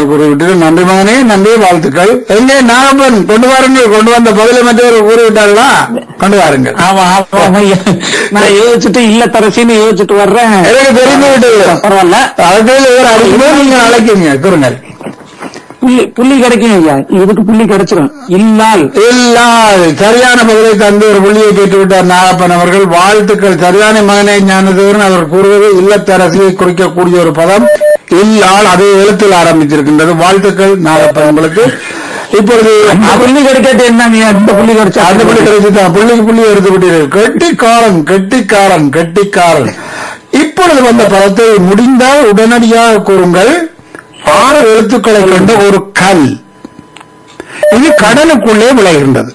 சரியாக கூறிவிட்டீர்கள் நன்றி மகனே நன்றி வாழ்த்துக்கள் எங்கே நாகப்பன் கொண்டு வாருங்கள் கொண்டு வந்த பதிலை மற்றவர் கூறிவிட்டார்களா கொண்டு வாருங்கள் ஆமா ஆமா ஆமா. நான் யோசிச்சுட்டு இல்லத்தரசின்னு யோசிச்சுட்டு வர்றேன் எனக்கு தெரிந்து விட்டது பரவாயில்ல அதுக்கு ஒரு அழைக்கும்போது நீங்க அழைக்கிறீங்க கூறுங்கள் புள்ளி புள்ளி கிடைக்கும் ஐயா இதுக்கு புள்ளி கிடைச்சிடும் இல்லால் இல்லால் சரியான பதிலை தந்து ஒரு புள்ளியை கேட்டு விட்டார் நாகப்பன் அவர்கள் வாழ்த்துக்கள் சரியான மகனை ஞானதேவன் அவர் கூறுவது இல்லத்தரசியை குறிக்கக்கூடிய ஒரு பதம் இல்லால் அதே எழுத்தில் ஆரம்பித்திருக்கின்றது வாழ்த்துக்கள் நாகப்பன் உங்களுக்கு இப்பொழுது அந்த புள்ளி கிடைக்காட்டு என்னங்க அந்த புள்ளி கிடைச்சா அந்த புள்ளி கிடைச்சுதான் புள்ளிக்கு புள்ளி எடுத்து விட்டீர்கள் கெட்டிக்காரன் கெட்டிக்காரன் கெட்டிக்காரன் இப்பொழுது வந்த பதத்தை முடிந்தால் உடனடியாக கூறுங்கள் ஆறு எழுத்துக்களை கொண்ட ஒரு கல் இது கடலுக்குள்ளே விளைகின்றது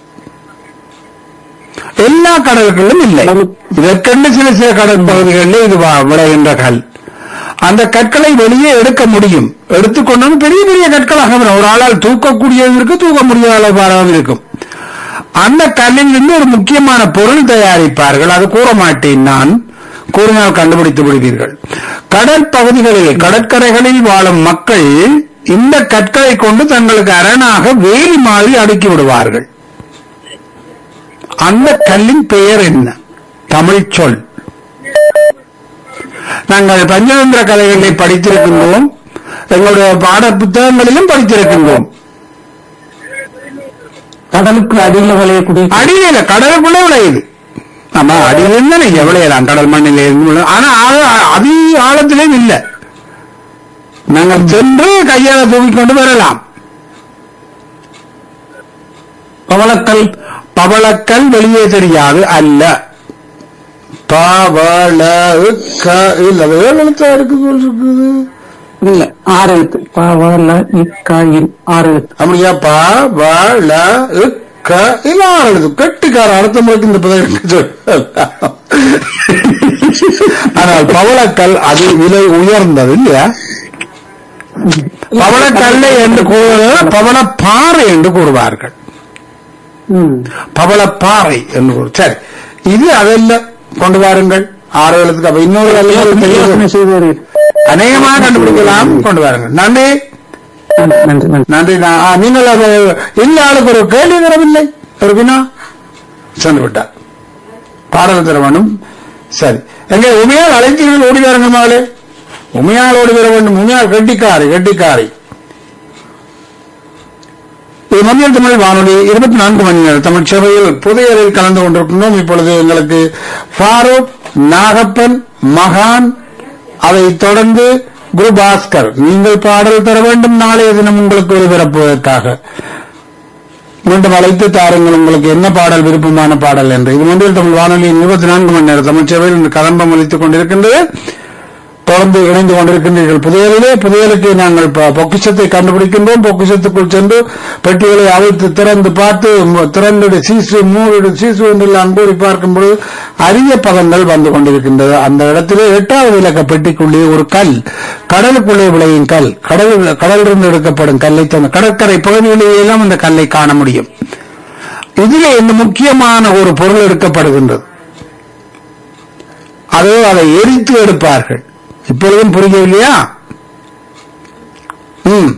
எல்லா கடல்களிலும் இல்லை இதற்கென்று சில சில கடல் பகுதிகளில் இது வா- விளைகின்ற கல் அந்த கற்களை வெளியே எடுக்க முடியும் எடுத்துக்கொண்டு வந்து பெரிய பெரிய கற்களாக வரும் ஒரு ஆளால் தூக்கக்கூடியது இருக்கு தூக்க முடியாத அளவாகவும் இருக்கும் அந்த கல்லில் இருந்து ஒரு முக்கியமான பொருள் தயாரிப்பார்கள் அது கூற மாட்டேன் நான் கூறினால் கண்டுபிடித்து விடுவீர்கள் கடற்பகுதிகளில் கடற்கரைகளில் வாழும் மக்கள் இந்த கற்களை கொண்டு தங்களுக்கு அரணாக வேலி மாதிரி அடுக்கி விடுவார்கள் அந்த கல்லின் பெயர் என்ன தமிழ் சொல் நாங்கள் பஞ்சதந்திர கலைகளை படித்திருக்கின்றோம் எங்களுடைய பாட புத்தகங்களிலும் படித்திருக்கின்றோம் கடலுக்கு அடியில் விளையக்கூடிய அடியில கடலுக்குள்ள விளையுது ஆமா அடியில இருந்து நீங்க விளையலாம் கடல் மண்ணில இருந்து விளைய- ஆனா ஆழ- அதி ஆழத்திலேயும் இல்ல நாங்கள் சென்று கையால தூக்கிக் கொண்டு வரலாம் பவளக்கல் பவளக்கல் வெளியே தெரியாது அல்ல பவள க இல்ல அது ஏழு எழுத்தா இருக்கு போல் இருக்குது இல்ல ஆறு எழுத்து பவள இக்காயின் ஆறு எழுத்து அப்படியா பவள க இல்ல ஆறு எழுத்து கெட்டிக்கார அடுத்த முறைக்கு இந்த பதவி சொல்லலாம். ஆனால் பவளக்கல் அது விலை உயர்ந்தது இல்லையா பவளக்கல்லை என்று கூறுவது பவளப்பாறை என்று கூறுவார்கள் ம். பவளப்பாறை என்று கூறு சரி இது அதல்ல கொண்டு வாருங்கள் ஆறு எழுத்துக்கு அப்ப இன்னொரு யோசனை அல்ல செய்து வருகிறேன். அநேகமாக கண்டுபிடிக்கலாம் கொண்டு வாருங்கள் நன்றி நன்றி நன்றி நன்றி நன்றி நான்- ஆ, நீங்கள் அது இல்ல ஆளுக்கு ஒரு கேள்வி தரவில்லை ஒரு வினா சென்று விட்டார் பாடல் தர வேண்டும் சரி எங்க உமையால் அழைத்தீர்கள் ஓடி வாருங்கள் மகளே உமையால் ஓடி வர வேண்டும் உமையால் கெட்டிக்காரி கெட்டிக்காரி இது மத்திய தமிழ் வானொலி இருபத்தி நான்கு மணி நேரம் தமிழ் சேவையில் புதையலில் கலந்து கொண்டிருக்கின்றோம் இப்பொழுது எங்களுக்கு ஃபாரூக் நாகப்பன் மகான் அதைத் தொடர்ந்து குரு பாஸ்கர் நீங்கள் பாடல் தர வேண்டும் நாளைய தினம் உங்களுக்கு ஒளிபரப்புவதற்காக மீண்டும் அழைத்து தாருங்கள் உங்களுக்கு என்ன பாடல் விருப்பமான பாடல் என்று இது மொழியில் தமிழ் வானொலியின் இருபத்தி நான்கு மணி நேரம் தமிழ் சேவையில் இன்று கதம்பம் அளித்துக் கொண்டிருக்கின்றது தொடர்ந்து இணைந்து கொண்டிருக்கின்றீர்கள் புதையலிலே புதையலுக்கு நாங்கள் ப- பொக்கிஷத்தை கண்டுபிடிக்கின்றோம் பொக்கிஷத்துக்குள் சென்று பெட்டிகளை அவிழ்த்து திறந்து பார்த்து ம- திறந்து சீசு மூடு சீசு என்றெல்லாம் கூறி பார்க்கும் பொழுது அரிய பதங்கள் வந்து கொண்டிருக்கின்றது அந்த இடத்திலே எட்டாவது இலக்க பெட்டிக்குள்ளே ஒரு கல் கடலுக்குள்ளே விளையும் கல் கடல் கடலிலிருந்து எடுக்கப்படும் கல்லை தந்த கடற்கரை பகுதிகளிலே எல்லாம் அந்த கல்லை காண முடியும் இதிலே இந்த முக்கியமான ஒரு பொருள் எடுக்கப்படுகின்றது அதோ அதை எரித்து எடுப்பார்கள் இப்பொழுதும் புரியவில்லையா ம்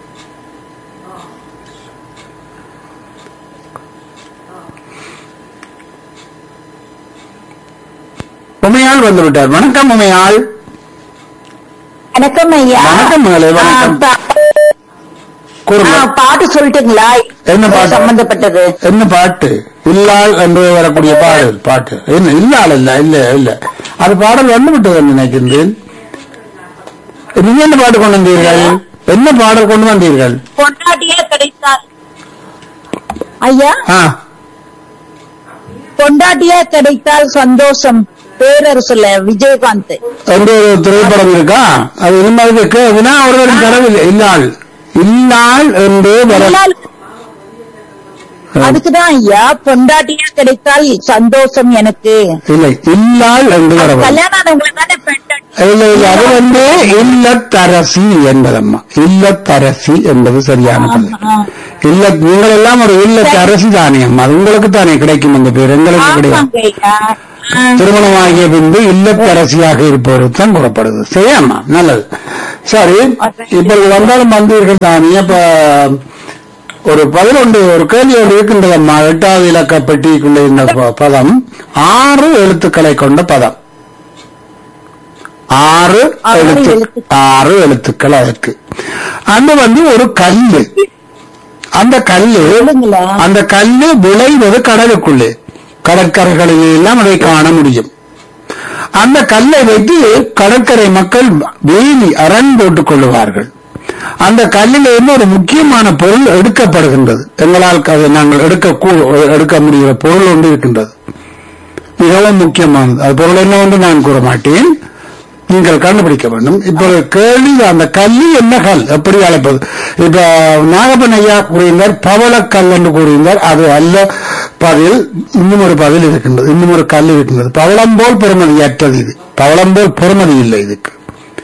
உமையாள் வந்து விட்டார் வணக்கம் உமையாள் வணக்கம் ஐயா வணக்கம் மகளே, வணக்கம். ஆ, பா- கூறுங்க ஆ, பாட்டு சொல்லட்டுங்களா என்ன பாட்டு? சம்பந்தப்பட்டது என்ன பாட்டு இல்லாள் என்று வரக்கூடிய பாடல் பாட்டு என்ன இல்லாள் இல்ல இல்ல இல்ல அது பாடல் வந்து விட்டது என்று நினைக்கின்றேன் நீங்க என்ன பாட்டு கொண்டு வந்தீர்கள் என்ன பாடல் கொண்டு வந்தீர்கள் பொண்டாட்டியே கிடைத்தால் ஐயா ஆ பொண்டாட்டியே கிடைத்தால் சந்தோஷம் பேரரசுல விஜயகாந்த் என்று ஒரு திரைப்படம் இருக்கா அது இனிமேல் வினா ஒருவரின் கடவுள் இல்லாள் இல்லாள் என்று வர இல்லால் அதுக்குதான் ஐயா பொண்டாட்டியே கிடைத்தால் சந்தோஷம் எனக்கு இல்லை இல்லாள் என்று வர வரும். கல்யாணம் ஆனவங்களை தானே பெண்டாட்டி இல்ல இல்ல அது வந்து இல்லத்தரசி என்பதம்மா இல்லத்தரசி என்பது சரியான பதில் ஆமா. இல்ல நீங்கள் எல்லாம் ஒரு இல்லத்தரசி தானே அம்மா அது உங்களுக்கு தானே கிடைக்கும் அந்த பேர் எங்களுக்கு கிடையாது ஆமாங்க ஐயா ஆ. திருமணமாகிய பின்பு இல்லத்தரசியாக இருப்பவருக்கு தான் கூறப்படுது சரியாம்மா நல்லது சரி இப்பொழுது வந்தாலும் வந்தீர்கள் தானே இப்ப ஒரு பதினொன்று ஒரு கேள்வி ஒன்று இருக்கின்றதம்மா எட்டாவது இலக்க பெட்டிக்குள்ள இந்த ப- பதம் ஆறு எழுத்துக்களை கொண்ட பதம் ஆறு ஆறு எழுத்து எழுத்து. ஆறு எழுத்துக்கள் அதுக்கு அது வந்து ஒரு கல்லு அந்த கல்லு சொல்லுங்களா? அந்த கல்லு விளைவது கடலுக்குள்ளே கடற்கரைகளில் எல்லாம் அதை காண முடியும் அந்த கல்லை வைத்து கடற்கரை மக்கள் வேலி அரண் போட்டுக் கொள்ளுவார்கள் அந்த கல்லில் இருந்து ஒரு முக்கியமான பொருள் எடுக்கப்படுகின்றது எங்களால் அதை நாங்கள் எடுக்க கூ- எடுக்க முடிகிற பொருள் ஒன்று இருக்கின்றது மிகவும் முக்கியமானது அது பொருள் என்னவென்று நான் கூற மாட்டேன் நீங்கள் கண்டுபிடிக்க வேண்டும் இப்ப கேள்வி அந்த கல்லி என்ன கல் எப்படி அழைப்பது இப்ப நாகப்பன் ஐயா கூறியிருந்தார் பவளக்கல் என்று கூறியிருந்தார் அது அல்ல பதில் இன்னும் ஒரு பதில் இருக்கின்றது இன்னும் ஒரு கல் இருக்கின்றது பவளம் போல் பெருமதியற்றது இது பவளம் போல் பெருமதி இல்லை இதுக்கு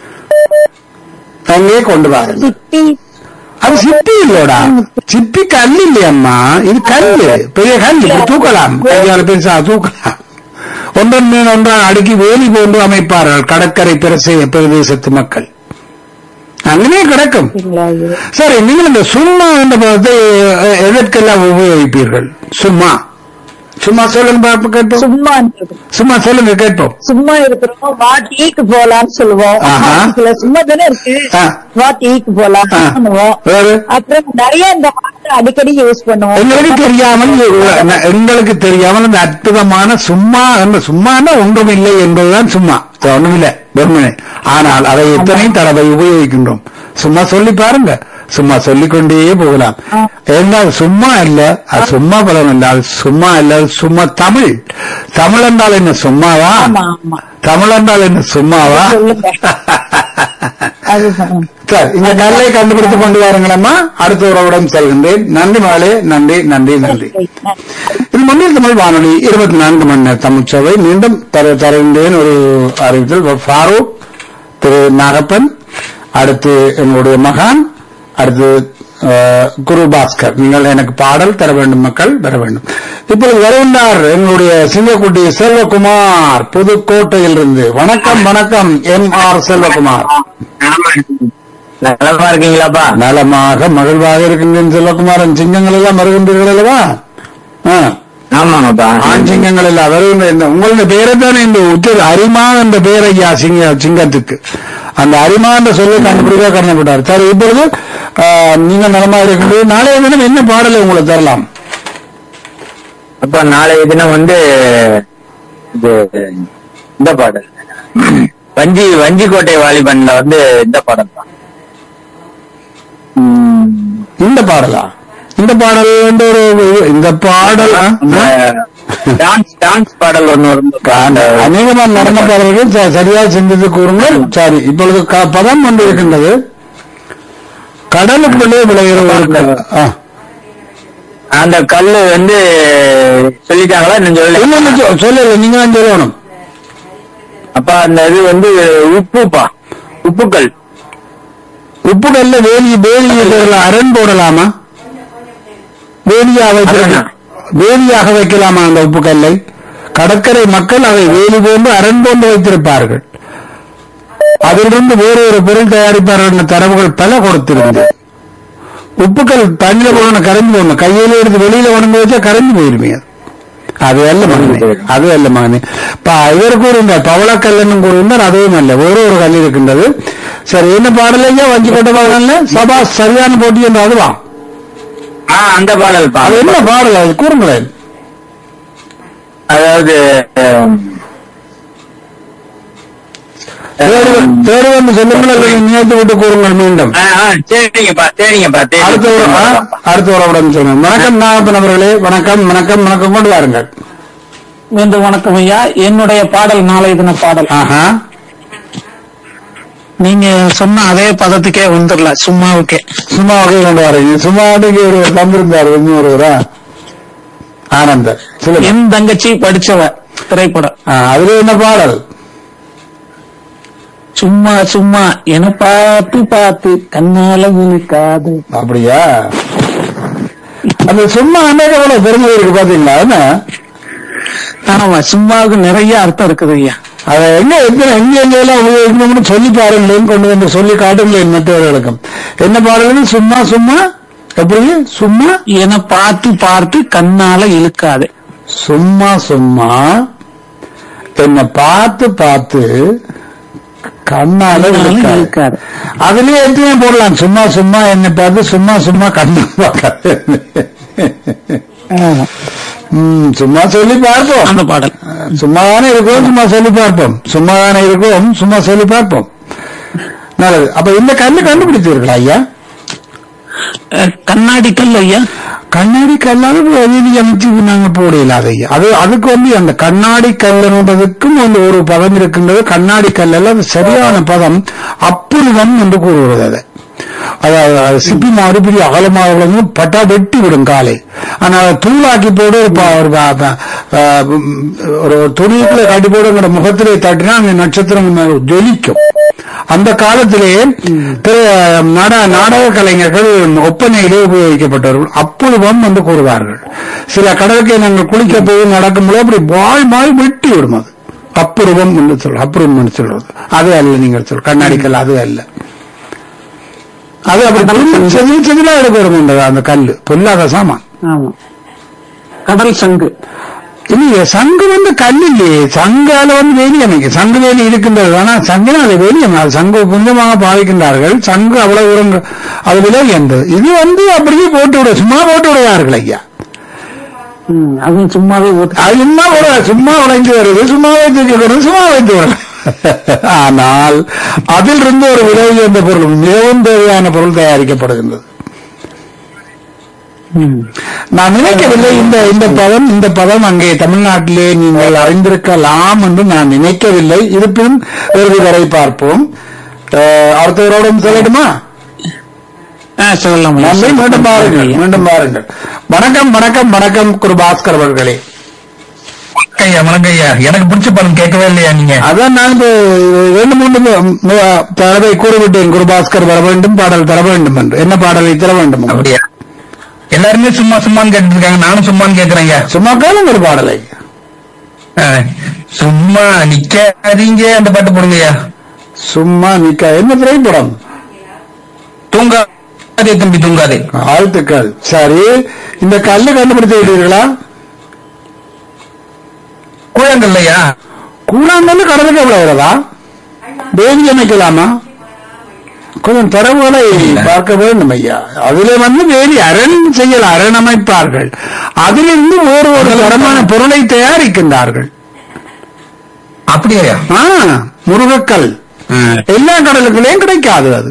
அங்கே கொண்டு வாருங்கள் சிட்டி அது சிப்பி இல்லோடா சிப்பி கல் இல்லையம்மா இது கல்லு பெரிய கல் இப்படி தூக்கலாம் கையால பெருசா தூக்கலாம் ஒன்றன் மேல் ஒன்றான் அடுக்கி வேலி போன்று அமைப்பார்கள் கடற்கரை பிரசே பிரதேசத்து மக்கள் அங்கனே கிடக்கும் சரிங்களா இது? சரி நீங்கள் இந்த சும்மா என்ற பதத்தை எ- எதற்கெல்லாம் உபயோகிப்பீர்கள் சும்மா சும்மா சொல்லுங்க பாப்ப கேட்போம் சும்மா இருக்கிறது. சும்மா சொல்லுங்க கேட்போம் சும்மா இருக்கிறோம் வா டீக்கு போலாம்னு சொல்லுவோம் ஆஹா. இதுல சும்மா தானே இருக்கு ஆ. வா டீக்கு போலாம் ஆ. பண்ணுவோம் வேறு அப்புறம் நிறைய இந்த வார்த்தை அடிக்கடி யூஸ் பண்ணுவோம் எங்களுக்கு தெரியாமல் ந- எங்களுக்கு தெரியாமல் இந்த அற்புதமான சும்மா என்ற சும்மானா ஒன்றுமில்லை என்பதுதான் சும்மா இது ஒண்ணுமில்லை வெறுமனே ஆனால் அதை எத்தனை தடவை உபயோகிக்கின்றோம் சும்மா சொல்லி பாருங்க சும்மா சொல்லிக்கொண்டே போகலாம் ஆ. ஏன்னா அது சும்மா இல்ல அது சும்மா பலம் இல்ல அது சும்மா இல்ல அது சும்மா தமிழ் தமிழ் என்றால் என்ன சும்மாவா ஆமா ஆமா தமிழ் என்றால் என்ன சும்மாவா சொல்லுங்க. அது சரி இந்த கல்லை கண்டுபிடித்து கொண்டு வாருங்களம்மா அடுத்த உறவுடன் செல்கின்றேன் நன்றி மகளே நன்றி நன்றி நன்றி இது மண்ணில் தமிழ் வானொலி இருபத்தி நான்கு மணி நேர தமிழ் சேவை மீண்டும் தர தருகின்றேன் ஒரு அறிவித்தல் ஃபாரூக் திரு நாகப்பன் அடுத்து எங்களுடைய மகான் அடுத்து அஹ், குரு பாஸ்கர் நீங்கள் எனக்கு பாடல் தர வேண்டும் மக்கள் பெற வேண்டும் இப்பொழுது வருகின்றார் எங்களுடைய சிங்கக்குட்டி செல்வகுமார் புதுக்கோட்டையிலிருந்து வணக்கம் வணக்கம் எம் ஆர் செல்வகுமார் நலமா இருக்கீங்களாப்பா நலமாக மகிழ்வாக இருக்கின்றேன் செல்வகுமாரன் சிங்கங்கள் எல்லாம் வருகின்றீர்கள் அல்லவா ஆ. ஆமாங்கப்பா ஆண் சிங்கங்கள் எல்லாம் வருகின்ற இந்த உங்களுடைய பெயரை தானே இந்த உத்தர் அரிமா என்ற பெயர் ஐயா சிங்க சிங்கத்துக்கு அந்த அரிமா என்ற சொல்லை கண்டுபிடிக்க கடமைப்பட்டார் சரி இப்பொழுது ஆ, நீங்க நலமாக இருக்கின்றது நாளைய தினம் என்ன பாடலை உங்களுக்கு தரலாம் அப்ப நாளைய தினம் வந்து இது இந்த பாடல் வஞ்சி வஞ்சிக்கோட்டை வாலிபன்ல வந்து இந்த பாடல் தான் உம், இந்த பாடலா இந்த பாடல் என்ற ஒரு இந்த பாடல் ஆ? அந்த டான்ஸ் டான்ஸ் பாடல் ஒண்ணு வரும் அந்த அநேகமான நடன பாடல்கள் ச- சரியாக சிந்தித்து கூறுங்கள் சரி இப்பொழுது க- பதம் ஒன்று இருக்கின்றது கடலுக்குள்ளே விளைகிற ஒரு க- ஆ. அந்த கல்லு வந்து சொல்லிட்டாங்களா இன்னும் இல்ல, சொல்லல இல்ல, சொ- சொல்லல நீங்க தான் சொல்லணும் அப்ப அந்த இது வந்து உப்புப்பா உப்புக்கல் உப்புகள்ல வேலி வேலி போடலாம் அரண் போடலாமா வேலியாக வைக்கலாம் அரணா? வேலியாக வைக்கலாமா அந்த உப்புக்கல்லை கடற்கரை மக்கள் அதை வேலி போன்று அரண் போன்று வைத்திருப்பார்கள் அதிலிருந்து வேறு ஒரு பொருள் தயாரிப்பார்கள் என்ற தரவுகள் பல கொடுத்திருந்தது உப்புக்கள் தண்ணியில போடணும் கரைஞ்சு போடணும் கையில எடுத்து வெளியில உணர்ந்து வச்சா கரைஞ்சு போயிருமே அது. அது அல்ல மகனே அது அல்ல மகனே ப- இவர் கூறுகின்றார் பவளக்கல்லன் கூறுகின்றார் அதுவும் அல்ல வேறு ஒரு கல் இருக்கின்றது சரி என்ன பாடலையா வஞ்சி கொண்ட பாடல சபா சரியான போட்டி என்று அதுவா ஆ அந்த பாடல் பா அது என்ன பாடல் அது கூறுங்களேன் அதாவது அஹ், தேடி வந்து- தேடி வந்து சொல்லுங்கள் அல்லது நினைத்து விட்டு கூறுங்கள் மீண்டும் ஆ, ஆ, சரிங்கப்பா சரிங்கப்பா அடுத்த ஒரு ஆ, சரிங்க அடுத்த உறவுடன் சொல்லுங்கள் வணக்கம் நாகப்பன் அவர்களே வணக்கம் வணக்கம் வணக்கம் கொண்டு வாருங்கள் மீண்டும் வணக்கம் ஐயா என்னுடைய பாடல் நாளைய தின பாடல் ஆஹா நீங்க சொன்ன அதே பதத்துக்கே வந்துடல சும்மாவுக்கே சும்மாவுக்கு கொண்டு வரீங்க சும்மாவுக்கு ஒரு தந்திருந்தார் இன்னொருவரா ஆனந்தர் சொல்லுங்க என் தங்கச்சி படிச்சவ திரைப்படம் ஆ, அதுல என்ன பாடல் சும்மா சும்மா என பார்த்து பார்த்து கண்ணால இழுக்காது அப்படியா அந்த சும்மா அன்னைக்கு எவ்வளவு பெருமை இருக்கு பாத்தீங்களா என்ன ஆமா சும்மாவுக்கு நிறைய அர்த்தம் இருக்குது ஐயா அதை எங்க எத்தனை எங்க எங்க எல்லாம் உபயோகிக்கணும்னு சொல்லி பாருங்களேன் கொண்டு வந்து சொல்லி காட்டுங்களேன் மற்றவர்களுக்கும் என்ன பாருங்கள் சும்மா சும்மா எப்படி சும்மா என பார்த்து பார்த்து கண்ணால இழுக்காதே சும்மா சும்மா என்னை பார்த்து பார்த்து கண்ணால கண்ணால இழுக்காத. இழுக்காத. அதுலயே எத்தனை போடலாம் சும்மா சும்மா என்னை பார்த்து சும்மா சும்மா கண்ணு பார்க்காது ஆமா. ம், சும்மா சொல்லி பார்ப்போம் அந்த பாடல் சும்மா தானே இருக்கோம் சும்மா சொல்லி பார்ப்போம் சும்மா தானே இருக்கோம் சும்மா சொல்லி பார்ப்போம் நல்லது அப்ப இந்த கல்லு கண்டுபிடித்தீர்களா ஐயா அஹ், கண்ணாடி கல் ஐயா கண்ணாடி கல்லால எழுதி அமைச்சு நாங்க போடல அதை அது அதுக்கு வந்து அந்த கண்ணாடி கல்லுன்றதுக்கும் வந்து ஒரு பதம் இருக்கின்றது கண்ணாடி கல்லல்ல அது சரியான பதம் அப்புருவம் என்று கூறுகிறது அதை அதாவது அது சிப்பி மாதிரி பெரிய அகலமாக விளங்கு பட்டா வெட்டி விடும் காலை ஆனா அதை தூளாக்கி போடு ஒரு ப- ஒரு ப- ப- அஹ் ஒரு துணிக்குள்ள காட்டி போடு உங்களோட முகத்திலே தட்டினா அந்த நட்சத்திரம் ஜொலிக்கும் அந்த காலத்திலே திரு- நாட- நாடக கலைஞர்கள் ஒப்பனையிலே உபயோகிக்கப்பட்டவர்கள் அப்புழுவம் என்று கூறுவார்கள் சில கடலுக்கு நாங்கள் குளிக்க போய் நடக்கும்போது அப்படி வாய் வாய் வெட்டி விடும் அது அப்புருவம் என்று சொல் அப்புருவம் என்று சொல்றது அது அல்ல நீங்கள் சொல் கண்ணாடிக்கல் அது அல்ல அது அப்படி செதில் செதிலா எடுக்க வரும் அந்த கல்லு பொல்லாத சாமான் ஆமா கடல் சங்கு இல்லையே சங்கு வந்து கல் இல்லையே சங்கால வந்து வேலி அமைக்கும் சங்கு வேலி இருக்கின்றது ஆனா சங்குனா அது வேலி அமை- அது சங்கு புனிதமாக பாவிக்கின்றார்கள் சங்கு அவ்வளவு உரங்க அது விலை எந்தது இது வந்து அப்படியே போட்டு விட சும்மா போட்டு விடுவார்கள் ஐயா ம், அதுவும் சும்மாவே ஓட்டு அது சும்மா விட சும்மா உழைந்து வருது சும்மா வைத்து வருது சும்மா வைத்து வருது ஆனால் அதில் இருந்து ஒரு விலை உயர்ந்த பொருள் மிகவும் தேவையான பொருள் தயாரிக்கப்படுகின்றது ம். நான் நினைக்கவில்லை இந்த இந்த பதம் இந்த பதம் அங்கே தமிழ்நாட்டிலே நீங்கள் அறிந்திருக்கலாம் என்று நான் நினைக்கவில்லை இருப்பினும் இறுதி வரை பார்ப்போம் அஹ், அடுத்தவரோடும் சொல்லட்டுமா அஹ், சொல்லலாம் ஐயா. நன்றி மீண்டும் பாருங்கள் மீண்டும் பாருங்கள் வணக்கம் வணக்கம் வணக்கம் குரு பாஸ்கர் அவர்களே ஐயா வணக்கம் ஐயா எனக்கு பிடிச்ச படம் கேட்கவே இல்லையா நீங்க அதான் நான் இப்ப ரெண்டு மூன்று மு- மு- தடவை கூறிவிட்டேன் குரு பாஸ்கர் வர வேண்டும் பாடல் தர வேண்டும் என்று என்ன பாடலை தர வேண்டும் உங்களுக்கு? அப்படியா எல்லாருமே சும்மா சும்மான்னு கேட்டுட்டு இருக்காங்க நானும் சும்மான்னு கேக்குறேன் ஐயா சும்மா கேளுங்க ஒரு பாடலை ஆ, சும்மா நிக்காதீங்க அந்த பாட்டு போடுங்க ஐயா சும்மா நிக்க என்ன திரைப்படம் தூங்காதே தம்பி தூங்காதே வாழ்த்துக்கள் சரி இந்த கல்லு கண்டுபிடித்து விட்டீர்களா கூழங்கல் ஐயா கூழாங்கல்லு கடலுக்கு விளையாடுறதா வேதி அமைக்கலாமா கொஞ்சம் தரவுகளை பார்க்க வேண்டும் ஐயா அதிலே வந்து வேதி அரண் செய்யலாம் அரண் அமைப்பார்கள் அதிலிருந்து வேறு ஒரு தரமான பொருளை தயாரிக்கின்றார்கள் அப்படியா ஐயா ஆ முருகக்கல் எல்லா கடலுக்குள்ளேயும் கிடைக்காது அது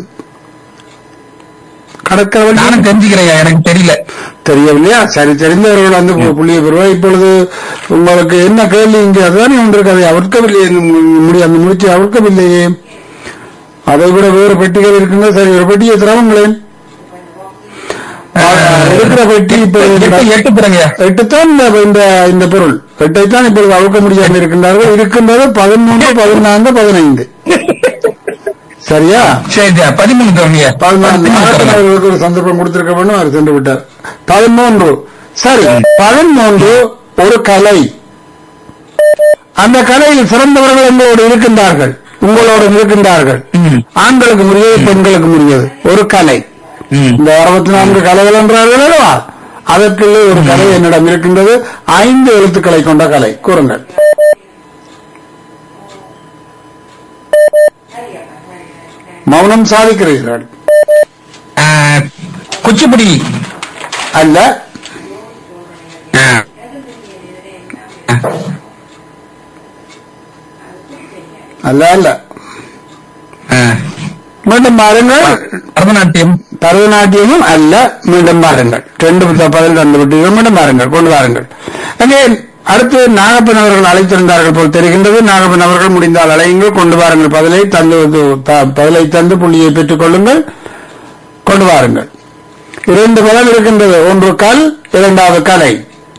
கடற்கரை நானும் தெரிஞ்சுக்கிறேன் ஐயா எனக்கு தெரியல தெரியவில்லையா சரி தெரிந்தவர்கள் வந்து பு- புள்ளிய பெறுவா இப்பொழுது உங்களுக்கு என்ன கேள்வி இங்கே அதுதானே ஒன்று இருக்காது அவர்க்கவில்லையே முடி அந்த முடிச்சு அவர்க்கவில்லையே அதை விட வேறு பெட்டிகள் இருக்குங்க சரி ஒரு பெட்டியை திரவங்களேன் இருக்கிற பெட்டி இப்ப எட்டு எட்டு பிறங்க ஐயா எட்டுத்தான் இந்த இந்த இந்த பொருள் எட்டைத்தான் இப்பொழுது அவுக்க முடியாமல் இருக்கின்றார்கள் இருக்கின்றது பதிமூன்று பதினான்கு பதினைந்து சரியா சரி ஐயா பதிமூணு தரங்க ஐயா பதினான்கு அவர்களுக்கு ஒரு சந்தர்ப்பம் கொடுத்திருக்க வேண்டும் அவர் சென்று விட்டார் பதிமூன்று சரி பதிமூன்று ஒரு கலை அந்த கலையில் சிறந்தவர்கள் எங்களோடு இருக்கின்றார்கள் உங்களோடு இருக்கின்றார்கள் ம். ஆண்களுக்கு முடியாது பெண்களுக்கு முடியாது ஒரு கலை ம். இந்த அறுபத்தி நான்கு கலைகள் என்றார்கள் அல்லவா அதற்குள்ளே ஒரு கலை என்னிடம் இருக்கின்றது ஐந்து எழுத்துக்களை கொண்ட கலை கூறுங்கள் மௌனம் சாதிக்கிறீர்கள் ஆ, குச்சிப்புடி அல்ல ஆ. ஆ. அல்ல அல்ல ஆ. மீண்டும் பாருங்கள் பரதநாட்டியம் பரதநாட்டியமும் அல்ல மீண்டும் பாருங்கள் ரெண்டு ப- பதில் தந்து விட்டீர்கள் மீண்டும் பாருங்கள் கொண்டு வாருங்கள் அங்கே அடுத்து நாகப்பன் அவர்கள் அழைத்திருந்தார்கள் போல் தெரிகின்றது நாகப்பன் அவர்கள் முடிந்தால் அழையுங்கள் கொண்டு வாருங்கள் பதிலை தந்து த- பதிலை தந்து புள்ளியை பெற்றுக் கொள்ளுங்கள் கொண்டு வாருங்கள் இரண்டு பதம் இருக்கின்றது ஒன்று கல் இரண்டாவது கலை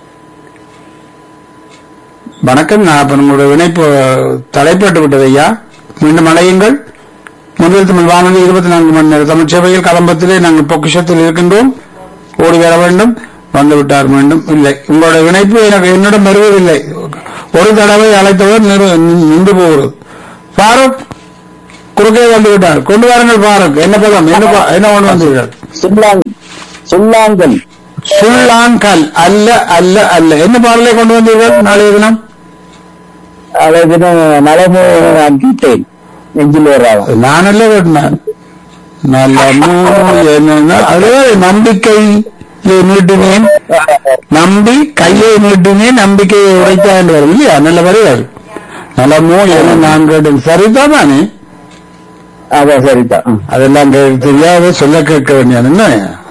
வணக்கம் நாகப்பன் உங்களுடைய இணைப்பு தலைப்பட்டு விட்டது ஐயா மீண்டும் அழையுங்கள் முதல் தமிழ் வானொலி இருபத்தி நான்கு மணி நேர தமிழ் சேவையில் கலம்பத்திலே நாங்கள் பொக்கிஷத்தில் இருக்கின்றோம் ஓடி வர வேண்டும் வந்து விட்டார் மீண்டும் இல்லை உங்களுடைய இணைப்பு எனக்கு என்னிடம் வருவதில்லை ஒரு தடவை அழைத்தவர் நிறு- நின்று நின்று போகிறது ஃபாரூக் குறுக்கே வந்து விட்டார் கொண்டு வாருங்கள் ஃபாரூக் என்ன பதம் என்ன ப- என்ன கொண்டு வந்தீர்கள் சுல்லாங் சுல்லாங்கல் சுல்லாங்கல் அல்ல அல்ல அல்ல என்ன பாடலை கொண்டு வந்தீர்கள் நாளைய தினம் அதாவது நலமோ அங்கிட்டேன் நெஞ்சில் வராது நானல்ல கேட்டேன் நல்ல என்ன அதுவே நம்பிக்கை நீட்டினேன் நம்பி கையை நீட்டினேன் நம்பிக்கையை உடைத்தா என்று வரும் இல்லையா நல்ல வருவார் நலமோ என நான் கேட்டேன் சரிதானே அதான் சரிதான் ம். அதெல்லாம் கே- தெரியாத சொல்ல கேட்க வேண்டியது என்ன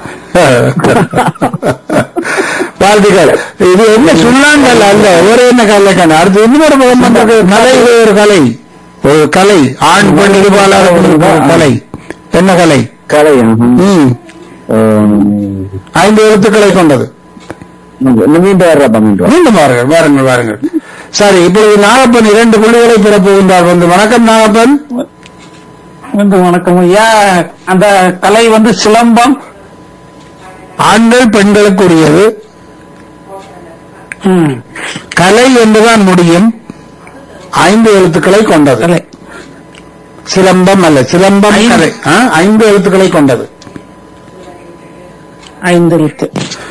வாழ்த்துக்கள் இது என்ன சுண்ணாங்கல் அல்ல வேற என்ன கலை கண்ணு அடுத்து இன்னொரு பக்கம் வந்திருக்கு கலை இது ஒரு கலை ஒரு கலை ஆண் பெண் இருபாலாக ஒரு கலை என்ன கலை கலை ம். ம் ம். ஐந்து எழுத்துக்களை கொண்டது மீண்டும் வர்றப்ப மீண்டும் மீண்டும் வாருங்கள் வாருங்கள் வாருங்கள் சரி இப்பொழுது நாகப்பன் இரண்டு புள்ளிகளை பெறப் போகின்றார் வந்து வணக்கம் நாகப்பன் வந்து வணக்கம் ஐயா அந்த கலை வந்து சிலம்பம் ஆண்கள் பெண்களுக்குரியது ம், கலை என்றுதான் முடியும் ஐந்து எழுத்துக்களை கொண்டது கலை சிலம்பம் அல்ல சிலம்பம் ஐந்து. கலை ஆ, ஐந்து எழுத்துக்களை கொண்டது ஐந்து எழுத்து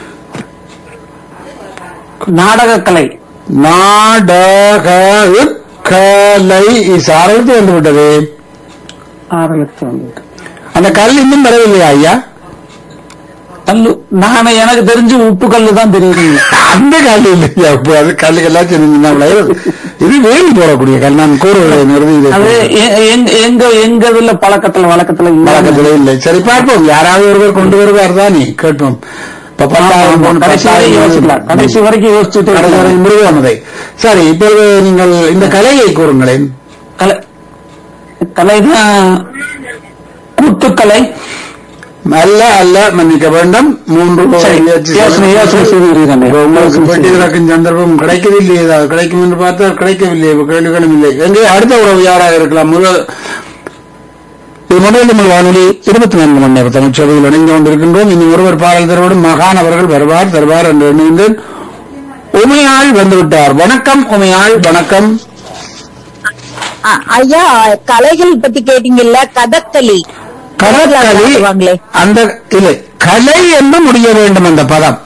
நாடக கலை நாடக கலை ஆறு எழுத்து வந்து விட்டது ஆறு எழுத்து வந்து அந்த கல் இன்னும் வரவில்லையா ஐயா கல்லு நான் எனக்கு தெரிஞ்சு உப்பு கல்லு தான் தெரியுதுங்க அந்த கல் இல்லையா இப்போ அது கல்லுக்கெல்லாம் சின்ன இது வேலி போடக்கூடிய கல் நான் கூறுவதை அது நிறுத்தி எ- எங்க எங்க எங்க இதுல பழக்கத்துல வழக்கத்துல இல்ல. வழக்கத்தில் இல்லை சரி பார்ப்போம் யாராவது ஒருவர் கொண்டு வருவார் தானே கேட்போம் இப்ப பத்தாயிரம் பொன், கடைசி வரை பத்தாயிரம் யோசிக்கலாம் கடைசி வரைக்கும் யோசிச்சுட்டு கடைசி வரை முருகானதை சரி இப்பொழுது நீங்கள் இந்த கலையை கூறுங்களேன் கலை கலைதான் கூட்டுக்கலை அல்ல அல்ல மன்னிக்க வேண்டும் மூன்று சரி, முயற்சி யோசனை யோசனை செய்திருக்கிறேன் இப்ப உங்களுக்கு பெட்டி கிடக்கும் சந்தர்ப்பம் கிடைக்கவில்லை ஏதாவது கிடைக்கும் என்று பார்த்தால் கிடைக்கவில்லை இப்ப கேள்விகளும் இல்லை எங்கே அடுத்த உறவு யாராக இருக்கலாம் முதல் இது முதல் தமிழ் வானொலி இருபத்தி நான்கு மணி நேரம் தமிழ் சேவையில் இணைந்து கொண்டிருக்கின்றோம் இனி ஒருவர் பாடல் தருவோடும் மகான் அவர்கள் வருவார் தருவார் என்று எண்ணுகின்றேன் உமையாள் வந்துவிட்டார் வணக்கம் உமையாள் வணக்கம் அ- ஐயா கலைகள் பத்தி கேட்டீங்கல்ல கதகளி கடற்கலி வாங்களே அந்த இல்லை கலை என்று முடிய வேண்டும் அந்த பதம்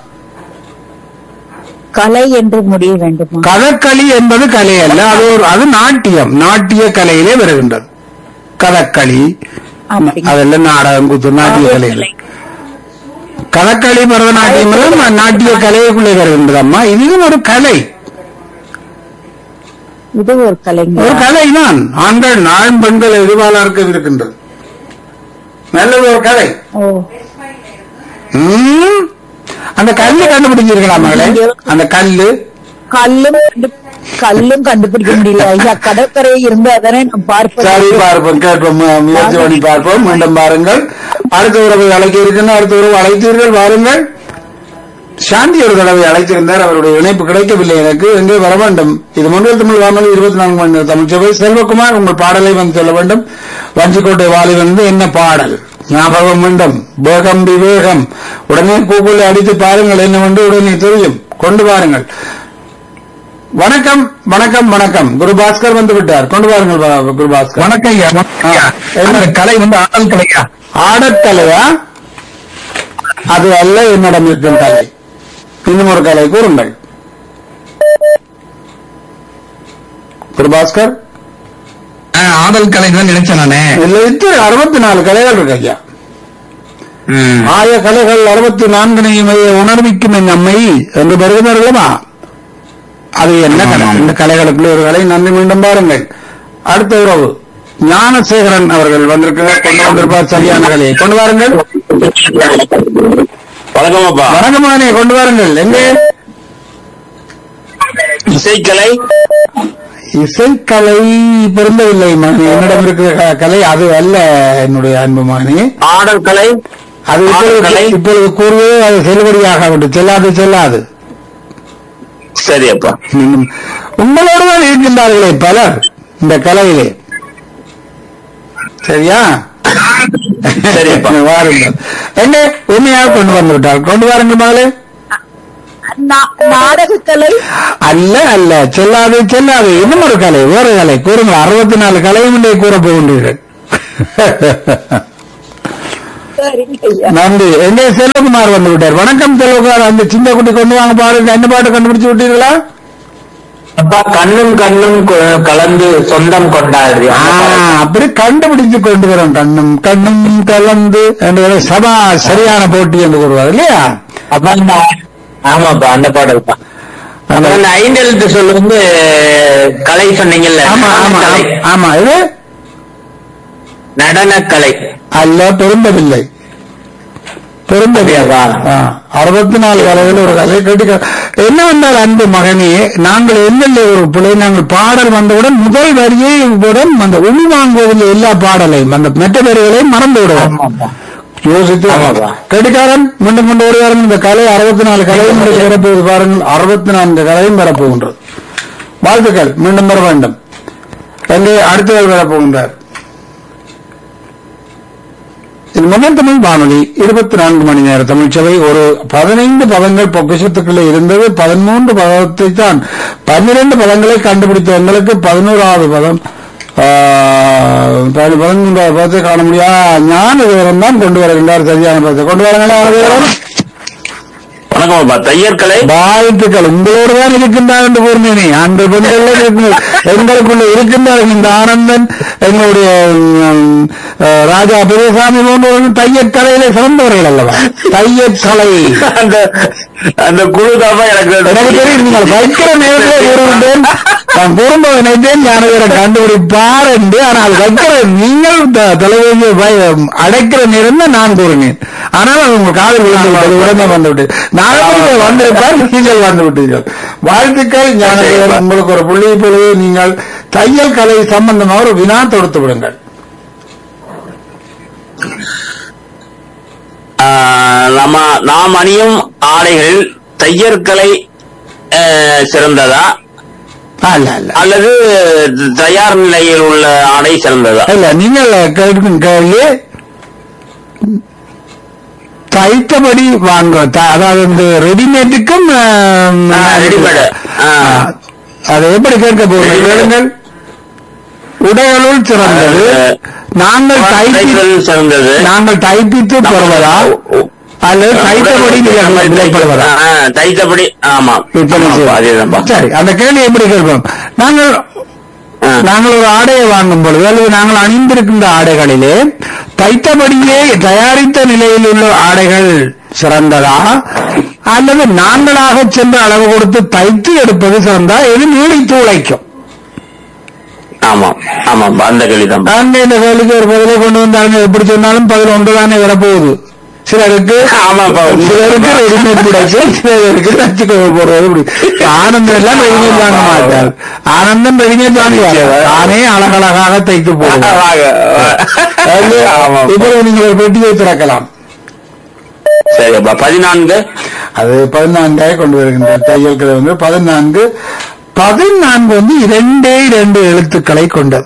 கலை என்று முடிய வேண்டுமா கதகளி என்பது கலை அல்ல அது ஒரு அது நாட்டியம் நாட்டிய கலையிலே வருகின்றது கதகளி அப்படி. அதெல்லாம் நாடகம் குத்து நாட்டிய கலைகள் கதகளி பரதநாட்டியம் எல்லாம் நாட்டிய கலைக்குள்ளே வருகின்றது அம்மா இதுவும் ஒரு கலை இது ஒரு கலைங்க ஒரு கலை தான் ஆண்கள் ஆண் பெண்கள் எதிர்பாலாருக்கு இருக்கின்றது நல்லது ஒரு கலை ஓ ம். அந்த கல்லு கண்டுபிடிச்சிருக்கா மகளே அந்த கல்லு கல்லும் கண்டு- கல்லும் கண்டுபிடிக்க முடியல ஐயா கடற்கரை இருந்தா தானே நான் பார்ப்பேன் சரி பார்ப்போம் கேட்போம் மு- முயற்சி பண்ணி பார்ப்போம் மீண்டும் பாருங்கள் அடுத்த உறவை அழைக்க இருக்கின்ற அடுத்த உறவு அழைத்தீர்கள் வாருங்கள் சாந்தி ஒரு தடவை அழைத்திருந்தார் அவருடைய இணைப்பு கிடைக்கவில்லை எனக்கு எங்கே வர வேண்டும் இது முன்னில் தமிழ் வானொலி இருபத்தி நான்கு மணி நேரம் தமிழ் சபை செல்வகுமார் உங்கள் பாடலை வந்து சொல்ல வேண்டும் வஞ்சிக்கோட்டை வாலி வந்து என்ன பாடல் ஞாபகம் வேண்டும் வேகம் விவேகம் உடனே கூகுளில் அடித்து பாருங்கள் என்னவென்று உடனே தெரியும் கொண்டு வாருங்கள் வணக்கம் வணக்கம் வணக்கம் குரு பாஸ்கர் வந்து விட்டார் கொண்டு வாருங்கள் பா- குரு பாஸ்கர் வணக்கம் ஐயா வணக்கம் ஐயா. ஆ. அந்த கலை வந்து ஆடல் கலையா ஆடற்கலையா அது அல்ல என்னிடம் இருக்கும் கலை இன்னும் ஒரு கலை கூறுங்கள் குரு பாஸ்கர் ஆ, ஆடல் கலை தான் நினைச்சேன் நானே இதுல இத்தனை அறுபத்தி நாலு கலைகள் இருக்கு ஐயா ம். ஆய கலைகள் அறுபத்தி நான்கினையும் உணர்விக்கும் என் அம்மை என்று வருகிறார்களா அது என்ன கலை ஆமாம். இந்த கலைகளுக்குள்ள ஒரு கலை நன்றி மீண்டும் பாருங்கள் அடுத்த உறவு ஞானசேகரன் அவர்கள் வந்திருக்கிறார் கொண்டு வந்திருப்பார் சரியான கலையை கொண்டு வாருங்கள் வணக்கமாப்பா வணக்கமானே கொண்டு வாருங்கள் எங்கே இசைக்கலை இசைக்கலை பிறந்தவில்லை மகனே என்னிடம் இருக்கிற க- கலை அது அல்ல என்னுடைய அன்பு மகனே ஆடல் கலை அது இப்பொழுது ஆடற்கலை? இப்பொழுது கூறுவது அது செல்லுபடியாக விட்டு செல்லாது செல்லாது சரி அப்பா இன்னும் உங்களோடு தான் இருக்கின்றார்களே பலர் இந்த கலையிலே சரியா சரியப்பா. வாருங்கள் என்ன உண்மையாக கொண்டு வந்து விட்டார் கொண்டு வாருங்கள் மகளே நா- நாடகக்கலை அல்ல அல்ல செல்லாது செல்லாது இன்னும் ஒரு கலை வேறு கலை கூறுங்கள் அறுபத்தி நாலு கலையும் இன்றைய கூற போகின்றீர்கள் சரிங்க ஐயா நன்றி எங்கே செல்வகுமார் வந்து விட்டார் வணக்கம் செல்வகுமார் அந்த சின்ன குட்டி கொண்டு வாங்க பாருங்க என்ன பாட்டு கண்டுபிடிச்சு விட்டீர்களா அப்பா கண்ணும் கண்ணும் கொ- கலந்து சொந்தம் கொண்டாடுது ஆ, அப்படி கண்டுபிடிச்சு கொண்டு வரோம் கண்ணும் கண்ணும் கலந்து என்று ஒரு சபா சரியான போட்டி என்று கூறுவார் இல்லையா அப்ப அந்த ஆமாப்பா அந்த பாடல் தான் அப்புறம் அந்த ஐந்து எழுத்து சொல் வந்து கலை சொன்னீங்கல்ல ஆமா ஆமா கலை. ஆமா இது நடனக்கலை அல்ல பெருந்தவில்லை பெருந்தவில்லை அப்படியாப்பா? அறுபத்தி நாலு கலைகள் ஒரு கலை கேட்டு என்ன வந்தால் அன்பு மகனே நாங்கள் என்னென்ன ஒரு பிள்ளை நாங்கள் பாடல் வந்தவுடன் முதல் வரியை உடன் அந்த உள் வாங்குவதில் எல்லா பாடலையும் அந்த மெட்ட வரிகளையும் மறந்து விடுவோம் ஆமாப்பா யோசித்து ஆமாப்பா. கெடுக்காரன் மீண்டும் கொண்டு வருவார்கள் இந்த கலை அறுபத்தி நாலு கலையும் இன்றைக்கு வரப்போகுது பாருங்கள் அறுபத்தி நான்கு கலையும் வரப்போகின்றது வாழ்த்துக்கள் மீண்டும் வர வேண்டும் எங்கே அடுத்தவர் வரப்போகின்றார் இது முதல் தமிழ் வானொலி இருபத்தி நான்கு மணி நேர தமிழ்ச்சபை ஒரு பதினைந்து பதங்கள் பொக்கிஷத்துக்குள்ளே இருந்தது பதிமூன்று பதத்தை தான் பன்னிரண்டு பதங்களை கண்டுபிடித்த எங்களுக்கு பதினோராவது பதம் ஆஹ், பதி- பதிமூன்றாவது பதத்தை காண முடியா ஞான விவரம் தான் கொண்டு வருகின்றார் சரியான பதத்தை கொண்டு வரங்களா வணக்கம்ப்பா தையற்கலை வாழ்த்துக்கள் உங்களோடு தான் இருக்கின்றார் என்று கூறினேனே அந்த பெண்கள் இருக்கிற- எங்களுக்குள்ள இருக்கின்றார்கள் இந்த ஆனந்தன் எங்களுடைய ம், அஹ், ராஜா பெரியசாமி போன்றவர்கள் தையற்கலையிலே சிறந்தவர்கள் அல்லவா தையற்கலை அந்த அந்த குழு தான் எனக்கு எனக்கு தெரியும் நீங்கள் வைக்கிற நேரத்திலே கூறுகின்றேன் நான் கூறும்போது நினைத்தேன் நான் இவரை கண்டுபிடிப்பார் என்று ஆனால் வைக்கிற நீங்கள் த- தொலைபேசியை வை- அடைக்கிற நேரம் தான் நான் கூறினேன் ஆனால் அது உங்கள் காதல் விழுந்து விட்டது உடனே வந்து விட்டது நாங்கள் வந்திருப்பார் நீங்கள் வந்து விட்டீர்கள் வாழ்த்துக்கள் ஞானதேவன் உங்களுக்கு ஒரு புள்ளி பொழுது நீங்கள் தையல் கலை சம்பந்தமாக ஒரு வினா தொடுத்து விடுங்கள் ஆஹ் நம்ம நாம் அணியும் ஆடைகள் தையற்கலை ஆஹ், சிறந்ததா அல்ல அல்ல அல்லது தயார் நிலையில் உள்ள ஆடை சிறந்ததா இல்ல நீங்கள் கேட்கும் கேள்வி தைத்தபடி வாங்க த- அதாவது இந்த ரெடிமேட்டுக்கும் ஆம், ஆ, ரெடிமேடு. ஆ. அதை எப்படி கேட்க போகிறீர்கள் ரெடிமேடு. கேளுங்கள் உடைகளுள் சிறந்தது அது, நாங்கள் தைப்பி தைத்தல் சிறந்தது நாங்கள் தைப்பித்து பெறுவதா அல்லது தைத்தபடி நீங்கள் விலைப்படுவதா ஆஹ், தைத்தபடி ஆமா விற்பனை ஆமாப்பா, அதேதான்ப்பா செய்வது. சரி அந்த கேள்வி எப்படி கேட்போம் நாங்கள் ஆ. நாங்கள் ஒரு ஆடையை வாங்கும் பொழுது அல்லது நாங்கள் அணிந்திருக்கின்ற ஆடைகளிலே தைத்தபடியே தயாரித்த நிலையில் உள்ள ஆடைகள் சிறந்ததா அல்லது நாங்களாக சென்று அளவு கொடுத்து தைத்து எடுப்பது சிறந்தா எது நீடித்து உழைக்கும் ஆமா ஆமாப்பா அந்த கேள்விதான் நாங்க இந்த கேள்விக்கு ஒரு பதிலை கொண்டு வந்தாங்க எப்படி சொன்னாலும் பதில் ஒன்றுதானே வரப்போகுது சிலருக்கு ஆமாப்பா. சிலருக்கு ரெடிமேட் கிடைக்கும் சிலருக்கு தச்சு போடுறது இப்படி ஆனந்தம் எல்லாம் ரெடிமேட் வாங்க மாட்டார் ஆனந்தம் ரெடிமேட் வாங்குவார் தானே அழகழகாக தைத்து போடுவார் ஆமா இப்போ நீங்கள் ஒரு பெட்டியை திறக்கலாம் சரிப்பா பதினான்கு அது பதினான்காக கொண்டு வருகின்ற தையல் கலை வந்து பதினான்கு பதினான்கு வந்து இரண்டே இரண்டு எழுத்துக்களை கொண்டது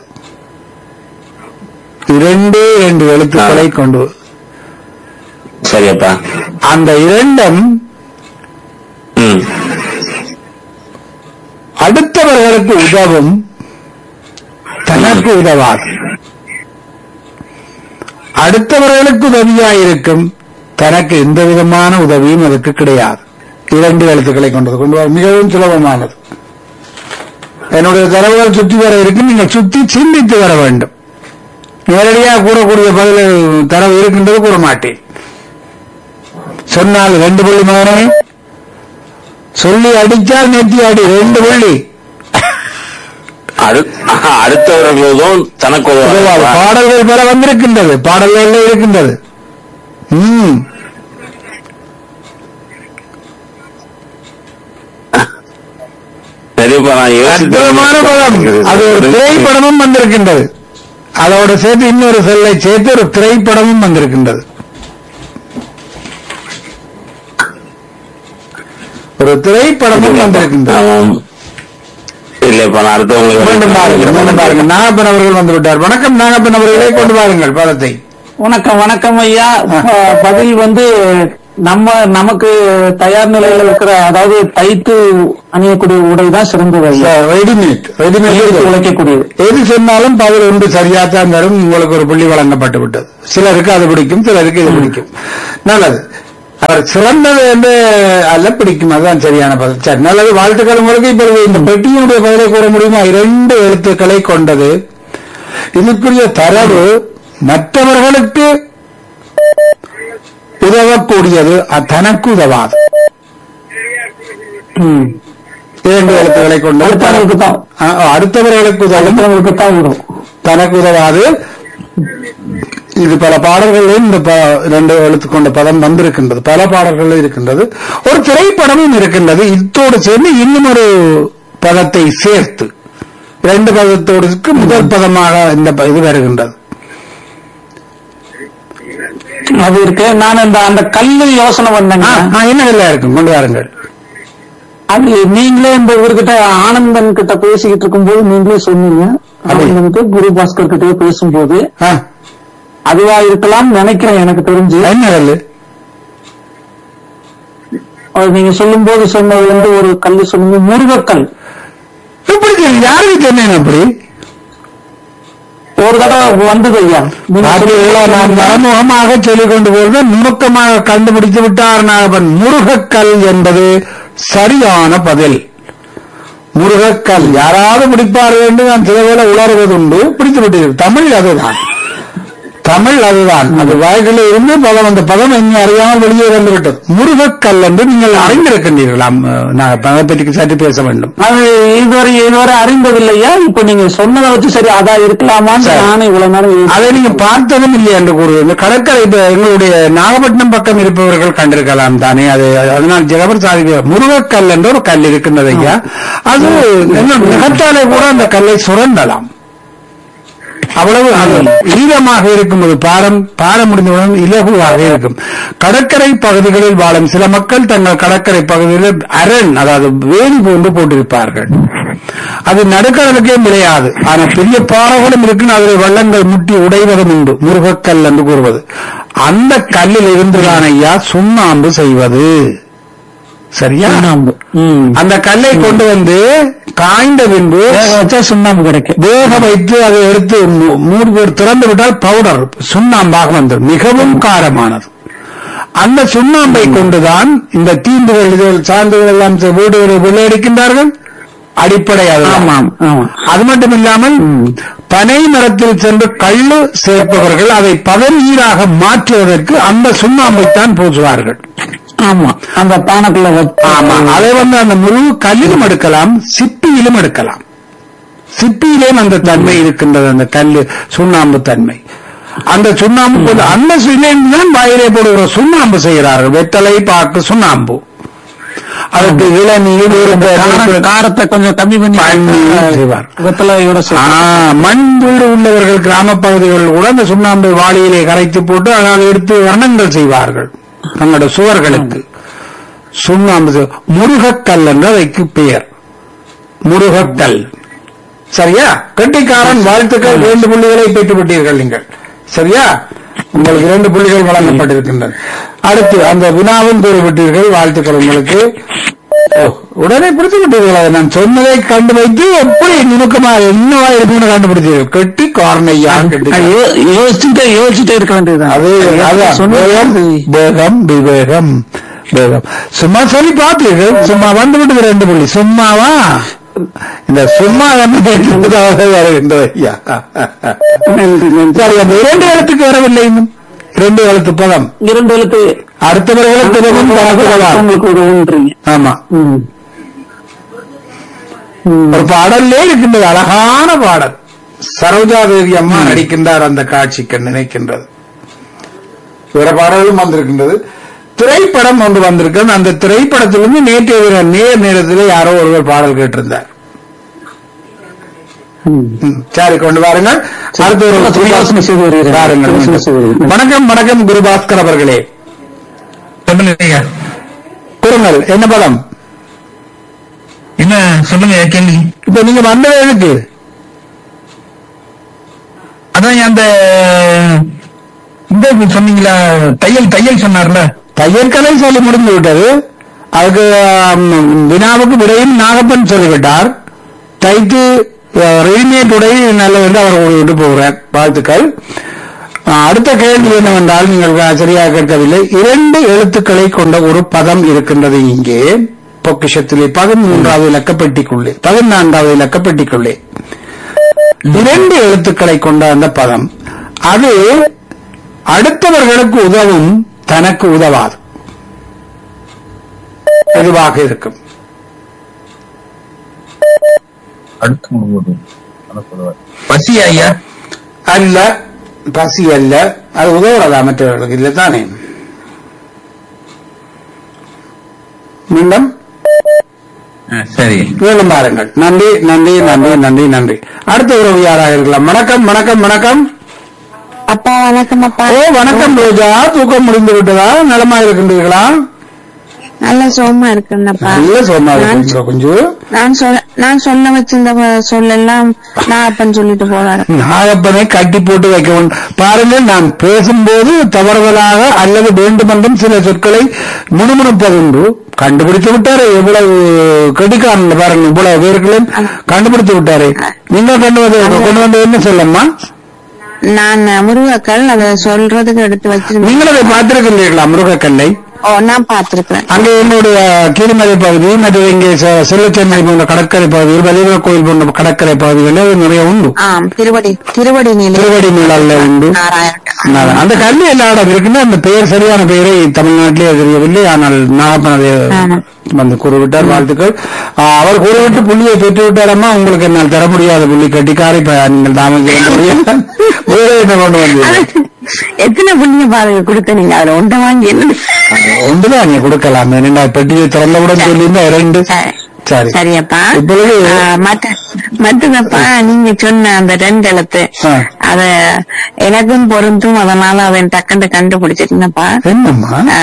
இரண்டே இரண்டு எழுத்துக்களை கொண்டு சரியப்பா அந்த இரண்டும் ம் அடுத்தவர்களுக்கு உதவும் தனக்கு உதவாது அடுத்தவர்களுக்கு உதவியாயிருக்கும் தனக்கு எந்த விதமான உதவியும் அதுக்கு கிடையாது இரண்டு எழுத்துக்களை கொண்டது கொண்டு வர மிகவும் சுலபமானது என்னுடைய தரவுகள் சுற்றி வர இருக்கு நீங்கள் சுற்றி சிந்தித்து வர வேண்டும் நேரடியாக கூறக்கூடிய பதில் தரவு இருக்கின்றது கூற மாட்டேன் சொன்னால் ரெண்டு புள்ளி மகனே சொல்லி அடிச்சால் நெத்தி அடி ரெண்டு புள்ளி அடு- அடுத்தவர்களும் தனக்கு உதவாது. உதவாது. பாடல்கள் பெற வந்திருக்கின்றது பாடல்கள் இருக்கின்றது ம் சரிப்பா நான் யோசித்து- அற்புதமான படம் அது ஒரு திரைப்படமும் வந்திருக்கின்றது அதோட சேர்த்து இன்னொரு செல்லை சேர்த்து ஒரு திரைப்படமும் வந்திருக்கின்றது ஒரு திரைப்படமும் வந்திருக்கின்றது ஆமாம். இல்லப்பா நான் மீண்டும் பாருங்கள் மீண்டும் அடுத்தவங்களுக்கு பாருங்கள் நாகப்பன் அவர்கள் வந்து விட்டார் வணக்கம் நாகப்பன் அவர்களை கொண்டு வாருங்கள் படத்தை வணக்கம் வணக்கம் ஐயா ஆ. ப- பதில் வந்து நம்ம நமக்கு தயார் நிலையில இருக்கிற அதாவது தைத்து அணியக்கூடிய உடை தான் சிறந்தது ஐயா ரெடிமேட் தைத்து ரெடிமேட் உழைக்கக்கூடியது எது சொன்னாலும் பதில் ஒன்று சரியாத்தான் வரும் உங்களுக்கு ஒரு புள்ளி வழங்கப்பட்டு விட்டது சிலருக்கு அது பிடிக்கும் சிலருக்கு இது பிடிக்கும் நல்லது அவர் சிறந்தது என்று அல்ல பிடிக்கும் அதுதான் சரியான பதில் சரி நல்லது வாழ்த்துக்கள் உங்களுக்கு இப்பொழுது இந்த பெட்டியினுடைய பதிலை கூற முடியுமா இரண்டு எழுத்துக்களை கொண்டது இதுக்குரிய தரவு மற்றவர்களுக்கு உதவக்கூடியது அ- தனக்கு உதவாது ம். இரண்டு எழுத்துக்களை கொண்டது அடுத்தவங்களுக்கு தான். அ- அடுத்தவர்களுக்கு உதவும் அடுத்தவங்களுக்கு தான் வரும் தனக்கு உதவாது இது பல பாடல்களிலும் இந்த ப- இரண்டு எழுத்து கொண்ட பதம் வந்திருக்கின்றது பல பாடல்களில் இருக்கின்றது ஒரு திரைப்படமும் இருக்கின்றது இத்தோடு சேர்ந்து இன்னும் ஒரு பதத்தை சேர்த்து இரண்டு பதத்தோடு இருக்கு முதல் பதமாக இந்த ப- இது வருகின்றது அது இருக்கு நான் இந்த அந்த கல்லு யோசனை வந்தேங்க ஆ, ஆ, என்ன வெள்ளை இருக்கும் கொண்டு வாருங்கள் அது நீங்களே இந்த இவர்கிட்ட ஆனந்தன் கிட்ட பேசிக்கிட்டு இருக்கும்போது நீங்களே சொன்னீங்க அப்படி. ஆனந்தனுக்கு குரு பாஸ்கர் கிட்டயே பேசும்போது ஆ, அதுவா இருக்கலாம் நினைக்கிறேன் எனக்கு தெரிஞ்சு என்ன வெள்ளு அது நீங்க சொல்லும் போது சொன்னது வந்து ஒரு கல்லு சொன்னீங்க முருகக்கல் எப்படி தெரியும்? யாருக்கு தெரியும் அப்படி ஒரு தடவை வந்தது ஐயா நீங்க பார்த்தீர்களா, நான் மறைமுகமாக சொல்லிக் கொண்டு போவது நுணுக்கமாக கண்டுபிடித்து விட்டார் நாகப்பன் முருகக்கல் என்பது சரியான பதில் முருகக்கல் யாராவது பிடிப்பார்கள் என்று நான் சில வேளை உளறுவதுண்டு பிடித்து விட்டீர்கள் தமிழ் அதுதான் தமிழ் அதுதான் அது வாய்களில் இருந்து பதம் அந்த பதம் என்ன அறியாமல் வெளியே வந்து விட்டது முருகக்கல் என்று நீங்கள் அறிந்திருக்கின்றீர்களாம் நான் அதை பற்றி சற்று பேச வேண்டும் அது இதுவரை இதுவரை அறிந்ததில்லையா இப்ப நீங்க சொன்னதை வச்சு சரி அதா இருக்கலாமான்னு சரி. நானும் இவ்வளவு நேரம் யோசிச்சேன். அதை நீங்க பார்த்ததும் இல்லை என்று கூறுவது இந்த கடற்கரை இப்ப எங்களுடைய நாகப்பட்டினம் பக்கம் இருப்பவர்கள் கண்டிருக்கலாம் தானே அது அதனால் ஜெகபர் சாதி முருகக்கல் என்ற ஒரு கல் இருக்கின்றது ஐயா அது என்ன நிகழ்த்தாலே கூட அந்த கல்லை சுரண்டலாம் அவ்வளவு அது ஈரமாக இருக்கும் ஒரு பாரம் பாரம் முடிந்தவுடன் இலகுவாக இருக்கும் கடற்கரை பகுதிகளில் வாழும் சில மக்கள் தங்கள் கடற்கரை பகுதியில் அரண் அதாவது வேலி போன்று போட்டிருப்பார்கள் அது நடுக்கடலுக்கே விளையாது ஆனா பெரிய பாறைகளும் இருக்குன்னு அதில் வெள்ளங்கள் முட்டி உடைவதும் உண்டு முருகக்கல் என்று கூறுவது அந்த கல்லில் இருந்துதான் ஐயா சுண்ணாம்பு செய்வது சரியா சுண்ணாம்பு ம். அந்த கல்லை கொண்டு வந்து காய்ந்த பின்பு வேக வச்சா சுண்ணாம்பு கிடைக்கும் வேக வைத்து அதை எடுத்து மூ- மூடி போட்டு திறந்து விட்டால் பவுடர் சுண்ணாம்பாக வந்துடும் மிகவும் காரமானது அந்த சுண்ணாம்பை கொண்டுதான் இந்த தீண்டுகள் இதுகள் சான்றுகள் எல்லாம் செ- வீடுகளை வெள்ளையடிக்கின்றார்கள் அடிப்படை அதுதான். ஆமாம் ஆமா அது மட்டும் இல்லாமல் பனை மரத்தில் சென்று கள்ளு சேர்ப்பவர்கள் அதை பதநீராக மாற்றுவதற்கு அந்த சுண்ணாம்பைத்தான் பூசுவார்கள் ஆமா அந்த பானைக்குள்ள வச்சு ஆமா அதை வந்து அந்த முழு கல்லிலும் எடுக்கலாம் சிப்பியிலும் எடுக்கலாம் சிப்பியிலேயும் அந்த தன்மை இருக்கின்றது அந்த கல்லு சுண்ணாம்பு தன்மை அந்த சுண்ணாம்பு கொண்டு அந்த சுண்ணாம்பு தான் வாயிலே போடுகிற சுண்ணாம்பு செய்கிறார்கள் வெத்தலை பாக்கு சுண்ணாம்பு அதுக்கு இளநீர் ஒரு கார- காரத்தை கொஞ்சம் கம்மி பண்ணி பண்ணி செய்வார். வெத்தலையோட ஆ, சேர்த்து. மண் வீடு உள்ளவர்கள் கிராம பகுதிகளில் கூட அந்த சுண்ணாம்பை வாளியிலே கரைத்து போட்டு அதனால் எடுத்து வர்ணங்கள் செய்வார்கள் தங்களோட சுவர்களுக்கு சுண்ணாம்பு செய்- முருகக்கல் என்று அதற்கு பெயர் முருகக்கல் சரியா கெட்டிக்காரன் வாழ்த்துக்கள் இரண்டு புள்ளிகளை பெற்று விட்டீர்கள் நீங்கள் சரியா உங்களுக்கு இரண்டு புள்ளிகள் வழங்கப்பட்டிருக்கின்றன அடுத்து அந்த வினாவும் கூறிவிட்டீர்கள் வாழ்த்துக்கள் உங்களுக்கு ஓ, உடனே பிடித்து விட்டீர்கள் அதை நான் சொன்னதை கண்டு வைத்து எப்படி நுணுக்கமா என்னவா இருக்குன்னு கண்டுபிடிச்சீர்கள் கெட்டி காரணையா அது யோ- யோசிச்சுட்டே யோசிச்சுட்டே இருக்க வேண்டியதுதான் அது அதான் சொன்னது வேகம், வேகம் விவேகம் வேகம் சும்மா சொல்லி பார்த்தீர்கள் சும்மா வந்து விட்டது ரெண்டு புள்ளி சும்மாவா இந்த சும்மா என்ன கேட்கிறதாக வருகின்றது ஐயா நன்றி, நன்றி. சரி அந்த இரண்டு எழுத்துக்கு வரவில்லை இன்னும் இரண்டு எழுத்து பதம் இரண்டு எழுத்து அடுத்தவர்களுக்கு உதவும் தனக்கு உதவாது. உங்களுக்கு உதவுன்றீங்க ஆமா ம். ம். ஒரு பாடல்லே இருக்கின்றது அழகான பாடல் சரோஜா தேவி அம்மா நடிக்கின்றார் அந்த காட்சிக்கு நினைக்கின்றது வேற பாடலும் வந்திருக்கின்றது திரைப்படம் ஒன்று வந்திருக்கிறது அந்த திரைப்படத்திலிருந்து நேற்றைய தினம் நேர் நேரத்தில் யாரோ ஒருவர் பாடல் கேட்டிருந்தார் ம். ம், சரி கொண்டு வாருங்கள் அடுத்து ஒரு யோசனை செய்து வருகிறேன். வாருங்கள் யோசனை செய்து வருகிறேன். வணக்கம் வணக்கம் குருபாஸ்கர் அவர்களே சொல்லுங்க ஐயா கூறுங்கள் என்ன படம் என்ன சொல்லுங்க கேள்வி இப்ப நீங்க வந்தது எதுக்கு அதான் அந்த இந்த சொன்னீங்களா தையல் தையல் சொன்னார்ல தையற்கலை சொல்லி முடிந்து விட்டது அதுக்கு ஆம், வினாவுக்கு விடையும் நாகப்பன் சொல்லிவிட்டார் தைத்து ரெடிமேட் உடை நல்லது என்று அவர் விட்டு போகிறார் வாழ்த்துக்கள் ஆஹ், அடுத்த கேள்வி என்னவென்றால் நீங்கள் சரியாக கேட்கவில்லை இரண்டு எழுத்துக்களை கொண்ட ஒரு பதம் இருக்கின்றது இங்கே பொக்கிஷத்திலே பதிமூன்றாவது இலக்கப்பெட்டிக்குள்ளே பதினான்காவது இலக்கப்பெட்டிக்குள்ளே இரண்டு எழுத்துக்களை கொண்ட அந்த பதம் அது அடுத்தவர்களுக்கு உதவும் தனக்கு உதவாது எதுவாக இருக்கும் அடுத்து முழுவதும் அனுப்புவார். பசி ஐயா அல்ல பசி அல்ல அது உதவுறதா மற்றவர்களுக்கு இல்லை தானே மீண்டும் ஆ, சரி மீண்டும் பாருங்கள் நன்றி நன்றி நன்றி நன்றி நன்றி அடுத்த உறவு யாராக இருக்கலாம் வணக்கம் வணக்கம் வணக்கம் அப்பா வணக்கம் அப்பா ஓ வணக்கம் ரோஜா தூக்கம் முடிந்து விட்டதா நலமா இருக்கின்றீர்களா நல்ல சோமா இருக்குன்னப்பா நல்ல சோமா நான் இருக்கின்ற கொஞ்சம் நான் சொல்ல நான் சொல்ல வச்சிருந்த வ- சொல்லெல்லாம் நான் அப்பன்னு சொல்லிட்டு போறாரு நாகப்பனை கட்டி போட்டு வைக்க வேண்டும் பாருங்கள் நான் பேசும்போது தவறுதலாக அல்லது வேண்டுமென்றும் சில சொற்களை முணுமுணுப்பதுண்டு கண்டுபிடித்து விட்டாரு எவ்வளவு கெடிக்காரன் பாருங்க இவ்வளவு பேர்களும் கண்டுபிடித்து விட்டாரு நீங்க கொண்டு வந்து கொண்டு வந்து என்ன சொல்லம்மா நான் முருகக்கள் அதை சொல்றதுக்கு எடுத்து வச்சிருந்தேன் நீங்கள் அதை பார்த்திருக்கின்றீர்களா முருகக்கல்லை ஓ நான் பார்த்திருக்கிறேன் அங்கே என்னுடைய கீழ்மலை பகுதி மற்றும் இங்கே செ- செல்லச்சென்னை போன்ற கடற்கரை பகுதியில் பதிவ கோயில் போன்ற கடற்கரை பகுதிகளில் அது நிறைய உண்டு ஆம் திருவடி திருவடி நிலை திருவடி நிழல்ல உண்டு நாராயணன் நான் அந்த கல்வி எல்லா இடம் இருக்குன்னா அந்த பெயர் சரியான பெயரை தமிழ்நாட்டிலே தெரியவில்லை ஆனால் நாகப்பன் அதை ஆமா. வந்து கூறிவிட்டார் வாழ்த்துக்கள் ஆ, அவர் கூறிவிட்டு புள்ளியை பெற்று விட்டாரம்மா உங்களுக்கு என்னால் தர முடியாத புள்ளி கட்டிக்காரை இப்ப நீங்கள் தாமதிக்க முடியாது வேற என்ன கொண்டு வந்து எத்தனை புண்ணிய பாருங்க கொடுத்த நீங்க அதுல ஒன்றை வாங்கி என்ன ஒன்றுதான் நீ கொடுக்கலாம் என்னடா பெட்டியை திறந்தவுடன் சொல்லியிருந்தா ரெண்டு சரி. சரி சரியப்பா இப்பொழுது ஆ, மத்த மத்ததப்பா நீங்க சொன்ன அந்த ரெண்டு எழுத்து ஆ. அத எனக்கும் பொருந்தும் அதனால அவன் டக்குன்னு கண்டுபிடிச்சிருந்தப்பா என்னம்மா ஆ,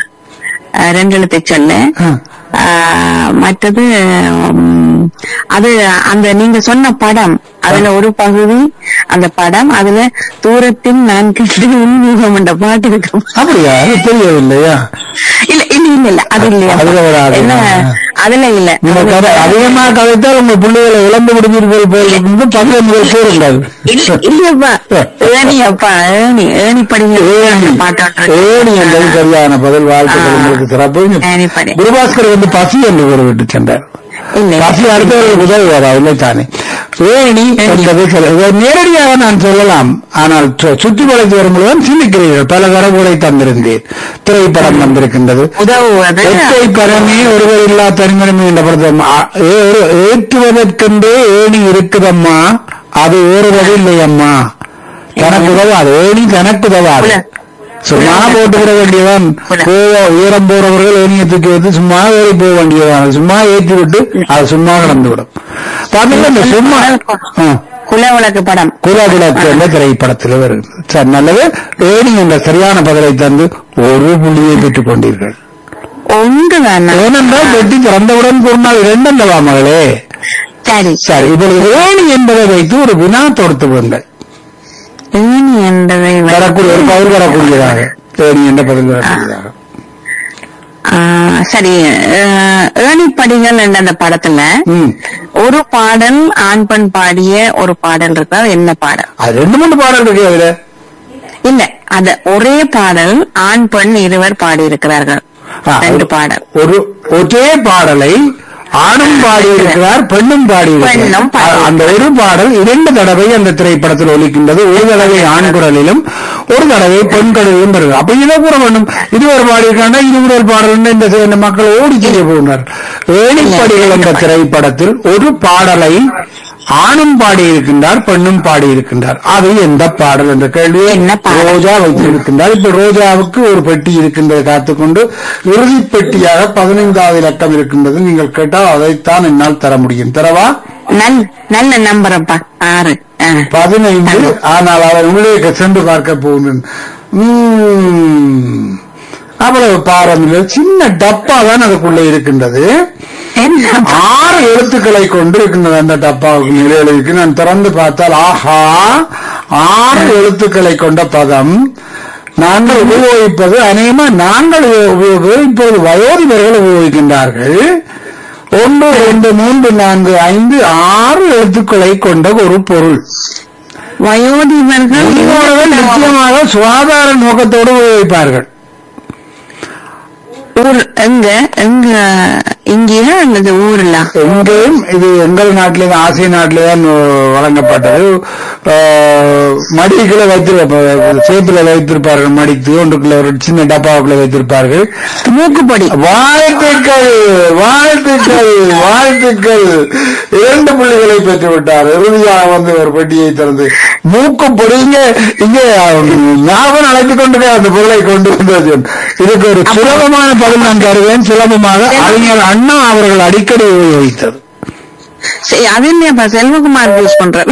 ஆ, ரெண்டு எழுத்து சொல்லு ஆ. ஆ, மற்றது ம், அது அந்த நீங்க சொன்ன படம் அதுல ஒரு பகுதி அந்த படம் அதுல தூரத்தில் நான் கண்டு உன்முகம் என்ற பாட்டு இருக்கு அப்படியா அது தெரியவில்லையா இல்ல இல்ல இல்ல இல்ல அது இல்லையா அதுல வராது. என்ன அதுல இல்ல நீங்க கதை அதிகமா கதைத்தால் உங்க பிள்ளைகளை இழந்து விடுவீர்கள் போல் இருந்து பங்கு முதல் கூறுங்கள் இல்ல- இல்லையப்பா ஏணி அப்பா ஏணி ஏணி படிங்க பாட்டு ஏணி என்பது சரியான பதில் வாழ்த்துக்கள் உங்களுக்கு சிறப்பு ஏணிப்படி. குருபாஸ்கர் வந்து பசி என்று கூறிவிட்டு சென்றார் இல்லை பசி அடுத்தவர்களுக்கு உதவுவாரா இல்லை தானே ஏணி என்பது சில- இதை நேரடியாக நான் சொல்லலாம் ஆனால் சு- சுற்றி வளைத்து வரும்பொழுது சிந்திக்கிறீர்கள் பல தரவுகளை தந்திருந்தேன் திரைப்படம் வந்திருக்கின்றது உதவுவது ஒற்றை பரமே ஒருவர் இல்லா தனிமனமே என்ற படத்தை ஆ- ஏ- ஏற்றுவதற்கென்றே ஏணி இருக்குதம்மா அது ஏறுவது இல்லையம்மா தனக்கு உதவாது ஏணி தனக்கு உதவாது உல. சும்மா போட்டு விட வேண்டியவன் உல. போக உயரம் போறவர்கள் ஏணியை தூக்கி வந்து சும்மா ஏறி போக வேண்டியவன் சும்மா ஏற்றி விட்டு அது சும்மா கடந்து விடும் பாத்தீங்களா இந்த சும்மா ஆ. குல விளக்கு படம் குலகுலக்கு என்ற திரைப்படத்தில் வருகிறது சரி நல்லது ஏணி என்ற சரியான பதிலை தந்து ஒரு புள்ளியை பெற்றுக் கொண்டீர்கள் ஒன்று வேணாம் ஏனென்றால் வெட்டி திறந்தவுடன் கூறினால் இரண்டல்லவா மகளே சரி சரி இப்பொழுது ஏணி என்பதை வைத்து ஒரு வினா தொடுத்து விடுங்கள் ஏணி என்பதை வை- வரக்கூடிய ஒரு பதில் வரக்கூடியதாக ஏணி என்ற பதில் வரக்கூடியதாக ஆ, சரி அஹ், ஏணிப்படிகள் என்ற அந்த படத்துல ம் ஒரு பாடல் ஆண் பெண் பாடிய ஒரு பாடல் இருக்கு அது என்ன பாடல் அது ரெண்டு மூணு பாடல் இருக்கு அதுல இல்ல அது ஒரே பாடல் ஆண் பெண் இருவர் பாடி இருக்கிறார்கள் ஆ, ரெண்டு பாடல் ஒரு ஒரே பாடலை ஆணும் பாடி இருக்கிறார் பெண்ணும் பாடி பெண்ணும் இருக்கிறார் பாடி அந்த ஒரு பாடல் இரண்டு தடவை அந்த திரைப்படத்தில் ஒலிக்கின்றது ஒரு தடவை ஆண் குரலிலும் ஒரு தடவை பெண் குரலிலும் வருகிறது அப்ப இதை கூற வேண்டும் இருவர் பாடியிருக்காங்க இருவர் பாடல் இந்த சி- இந்த மக்கள் ஓடி செய்ய போனார் ஏணிப்படிகள் என்ற திரைப்படத்தில் ஒரு பாடலை ஆணும் பாடியிருக்கின்றார் பெண்ணும் பாடியிருக்கின்றார் அது எந்த பாடல் என்ற கேள்வியை என்ன பாடல்? ரோஜா வைத்திருக்கின்றார் இப்ப ரோஜாவுக்கு ஒரு பெட்டி இருக்கின்றதை காத்துக்கொண்டு இறுதி பெட்டியாக பதினைந்தாவது இலக்கம் இருக்கின்றது நீங்கள் கேட்டால் அதைத்தான் என்னால் தர முடியும் தரவா நல் நல்ல நம்பர் அப்பா ஆறு ஆ. பதினைந்து ஆனால் அவர் உள்ளே சென்று பார்க்க போகிறேன் உம், அவ்வளவு பாரமில்லை சின்ன டப்பா தான் அதுக்குள்ளே இருக்கின்றது என்ன ஆறு எழுத்துக்களை கொண்டு இருக்கின்றது அந்த டப்பாவுக்கு நிலையில் இருக்கு நான் திறந்து பார்த்தால் ஆஹா ஆறு எழுத்துக்களை கொண்ட பதம் நாங்கள் உபயோகிப்பது அநேகமா நாங்கள் உபயோகிப்பது இப்போது வயோதிபர்கள் உபயோகிக்கின்றார்கள் ஒன்று ரெண்டு மூன்று நான்கு ஐந்து ஆறு எழுத்துக்களை கொண்ட ஒரு பொருள் வயோதிபர்கள் முதியோர்கள் நிச்சயமாக சுகாதார நோக்கத்தோடு உபயோகிப்பார்கள் ஊர் எங்க எங்க இங்கேயா அல்லது ஊர்ல எங்கேயும் இது எங்கள் நாட்டிலே தான் ஆசிய நாட்டிலே தான் வழங்கப்பட்டது ஆஹ், மடிக்குள்ள வைத்திருப்ப சேத்துல வைத்திருப்பார்கள் மடித்து ஒன்றுக்குள்ள ஒரு சின்ன டப்பாவுக்குள்ள வைத்திருப்பார்கள் மூக்குப்பொடி வாழ்த்துக்கள் வாழ்த்துக்கள் வாழ்த்துக்கள் இரண்டு புள்ளிகளை பெற்று விட்டார் இறுதியாக வந்து ஒரு பெட்டியை திறந்து மூக்கு பொடிங்க இங்கே ஞாபகம் அழைத்துக் கொண்டு அந்த பொருளை கொண்டு வந்தது இதுக்கு ஒரு சுலபமான பதில் நான் தருவேன் சுலபமாக அறிஞர் அண்ணா அவர்கள் அடிக்கடி உபயோகித்தது சரி, அது இல்லையாப்பா செல்வகுமார் யூஸ் பண்றாரு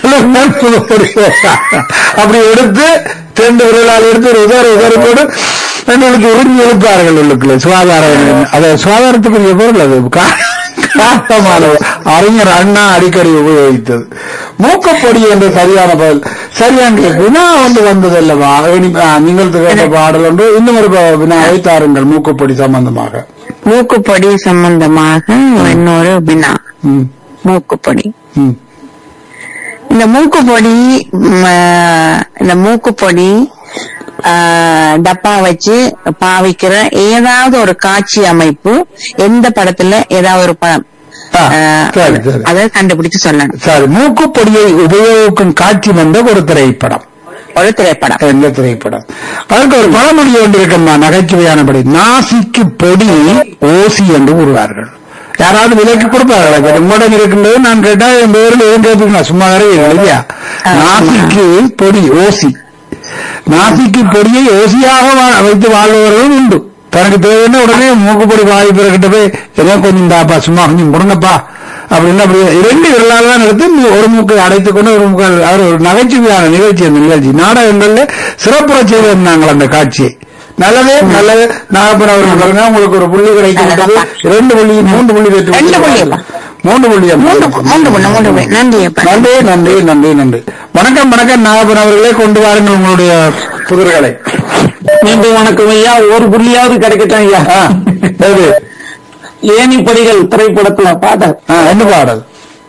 அப்படி எடுத்து ரெண்டு விரலால் எடுத்து ஒரு உதார உதாரி போட்டு எங்களுக்கு உறிஞ்சி எழுப்பார்கள் உள்ளுக்குள்ள சுகாதாரம் அது சுகாதாரத்துக்குரிய பொருள் அது கா- காட்டமான அறிஞர் அண்ணா அடிக்கடி உபயோகித்தது மூக்கப்பொடி என்ற சரியான பதில் சரியான வினா வந்து வந்தது அல்லவா இனி- ஆ, நீங்கள் கேட்ட பாடல் ஒன்று இன்னும் ஒரு ப- வினாவை தாருங்கள் மூக்கப்பொடி சம்பந்தமாக மூக்குப்பொடி சம்பந்தமாக இன்னொரு வினா ம், மூக்குப்பொடி ம். இந்த மூக்குப்பொடி ம், ஆஹ், இந்த மூக்குப்பொடி ஆஹ், டப்பா வச்சு பாவிக்கிற ஏதாவது ஒரு காட்சி அமைப்பு எந்த படத்துல ஏதாவது ஒரு படம் ஆ, ஆஹ், சரி, சரி. அதை கண்டுபிடிச்சு சொல்லணும் சரி மூக்குப்பொடியை உபயோகிக்கும் காட்சி வந்த ஒரு திரைப்படம் ஒரு திரைப்படம் எந்த திரைப்படம் அதற்கு ஒரு பழமொழி ஒன்று இருக்கம்மா நகைச்சுவையானபடி நாசிக்கு பொடி ஓசி என்று கூறுவார்கள் யாராவது விலைக்கு கொடுப்பார்களா இப்ப உங்களிடம் இருக்கின்றது நான் கேட்டா என் பேரில் ஏன் கேட்பீங்களா சும்மா வரையும் இல்லையா நாசிக்கு பொடி ஓசி நாசிக்கு பொடியை ஓசியாக வா- வைத்து வாழ்பவர்களும் உண்டு தனக்கு தேவைன்னா உடனே மூக்குப்பொடி வாய் பிறகிட்ட போய் ஏதோ கொஞ்சம் தாப்பா சும்மா கொஞ்சம் முடுங்கப்பா அப்படின்னு அப்படி இரண்டு விரலால் தான் எடுத்து மூ- ஒரு மூக்கை அடைத்துக் கொண்டு ஒரு மூக்கை அவர் ஒரு நகைச்சுவையான நிகழ்ச்சி அந்த நிகழ்ச்சி நாடகங்கள்ல சிறப்புற செய்திருந்தாங்கள் அந்த காட்சியை நல்லது நல்லது நாகப்பன் அவர்கள் பாருங்க உங்களுக்கு ஒரு புள்ளி கிடைத்து விட்டது இரண்டு புள்ளி மூன்று புள்ளி பெற்று ரெண்டு விட்டீர்கள். புள்ளி இல்ல. மூன்று புள்ளி மூன்று மூன்று பண்ண மூன்று பண்ண நன்றி அப்பா நன்றி நன்றி நன்றி நன்றி வணக்கம் வணக்கம் நாகப்பன் அவர்களே கொண்டு வாருங்கள் உங்களுடைய புதிர்களை மீண்டும் வணக்கம் ஐயா ஒரு புள்ளியாவது கிடைக்கட்டும் ஐயா ஆ, எது? ஏணிப்படிகள் திரைப்படத்துல பாட ஆ, என்ன பாடல்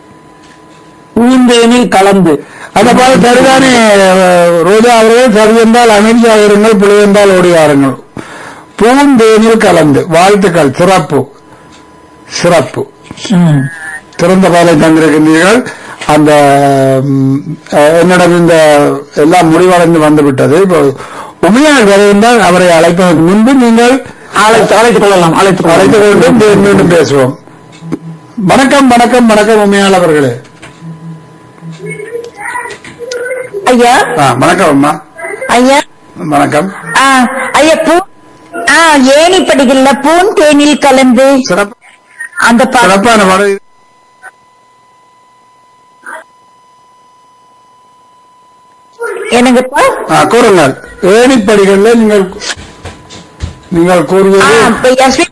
பூந்தேனில் கலந்து அந்த பாடல் சரிதானே அஹ், ரோஜா அவர்கள் சரி என்றால் அமைதியாக இருங்கள் பிழை என்றால் ஓடி வாருங்கள் பூந்தேனில் கலந்து வாழ்த்துக்கள் சிறப்பு சிறப்பு திறந்த பாலை தந்திருக்கின்றீர்கள் அந்த ம், அஹ், என்னிடம் இந்த எல்லாம் முடிவடைந்து வந்துவிட்டது இப்போ உமையாள் வருகின்றால் அவரை அழைப்பதற்கு முன்பு நீங்கள் அழைத்து அழைத்துக் கொள்ளலாம் அழைத்துக் அழைத்து கொள்ளலாம் கொண்டு மீண்டும் மீண்டும் பேசுவோம் வணக்கம் வணக்கம் வணக்கம் உமையாள் அவர்களே ஐயா ஆ, வணக்கம் அம்மா ஐயா வணக்கம் ஆ, ஐயா பூ ஆ ஏணி படிக்கல பூன் தேனில் கலந்து சிறப்பு அந்த பா- சிறப்பான பாடல் எனக்குப்பா ஆ, கூறுங்கள் ஏணிப்படிகளில் நீங்கள் நீங்கள் ஆ, கூறியது இப்ப எஸ்-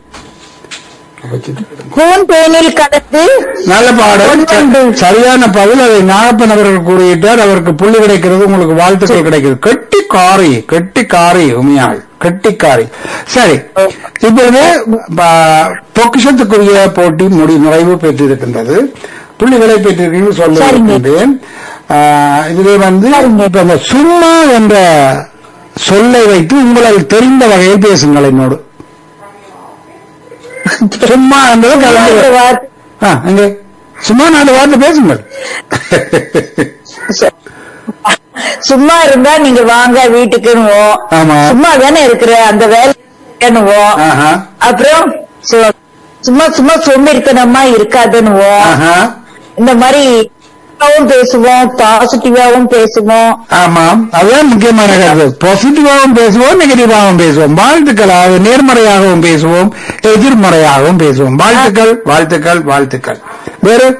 பூன் தேனில் கலந்து நல்ல பாடல் ஒன்று. சரியான பதில் அதை நாகப்பன் அவர்கள் கூறிவிட்டார் அவருக்கு புள்ளி கிடைக்கிறது உங்களுக்கு வாழ்த்துக்கள் கிடைக்கிறது கெட்டி காரி கெட்டி காரி உமையாள் கெட்டிக்காரி சரி இப்பொழுது ப- பொக்கிஷத்துக்குரிய போட்டி முடி நிறைவு பெற்றிருக்கின்றது புள்ளிகளை பெற்றிருக்கீங்க சொல்ல சரிங்க. இருக்கின்றேன் ஆ, இதிலே வந்து இப்ப இந்த சும்மா என்ற சொல்லை வைத்து உங்களால் தெரிந்த வகையில் பேசுங்கள் என்னோடு சும்மா என்பது கலந்து ஒரு வார்த்தை. ஆ, அங்கே சும்மா நாலு வார்த்தை பேசுங்கள் சும்மா இருந்தா நீங்க வாங்க வீட்டுக்குன்னுவோம் ஆமா. சும்மா தானே இருக்கிற அந்த வேலைன்னுவோம் ஆஹா, அப்புறம் சு- சும்மா சும்மா சோம்பேறித்தனமா இருக்காதுன்னுவோம் ஆஹா. இந்த மாதிரி பாசிட்டிவாவும் பேசுவோம் பாசிட்டிவாவும் பேசுவோம் ஆமாம் அதுதான் முக்கியமான கருத்து பாசிட்டிவாகவும் பேசுவோம் நெகட்டிவாகவும் பேசுவோம் வாழ்த்துக்களாக நேர்மறையாகவும் பேசுவோம் எதிர்மறையாகவும் பேசுவோம் வாழ்த்துக்கள் வாழ்த்துக்கள் வாழ்த்துக்கள் வேறு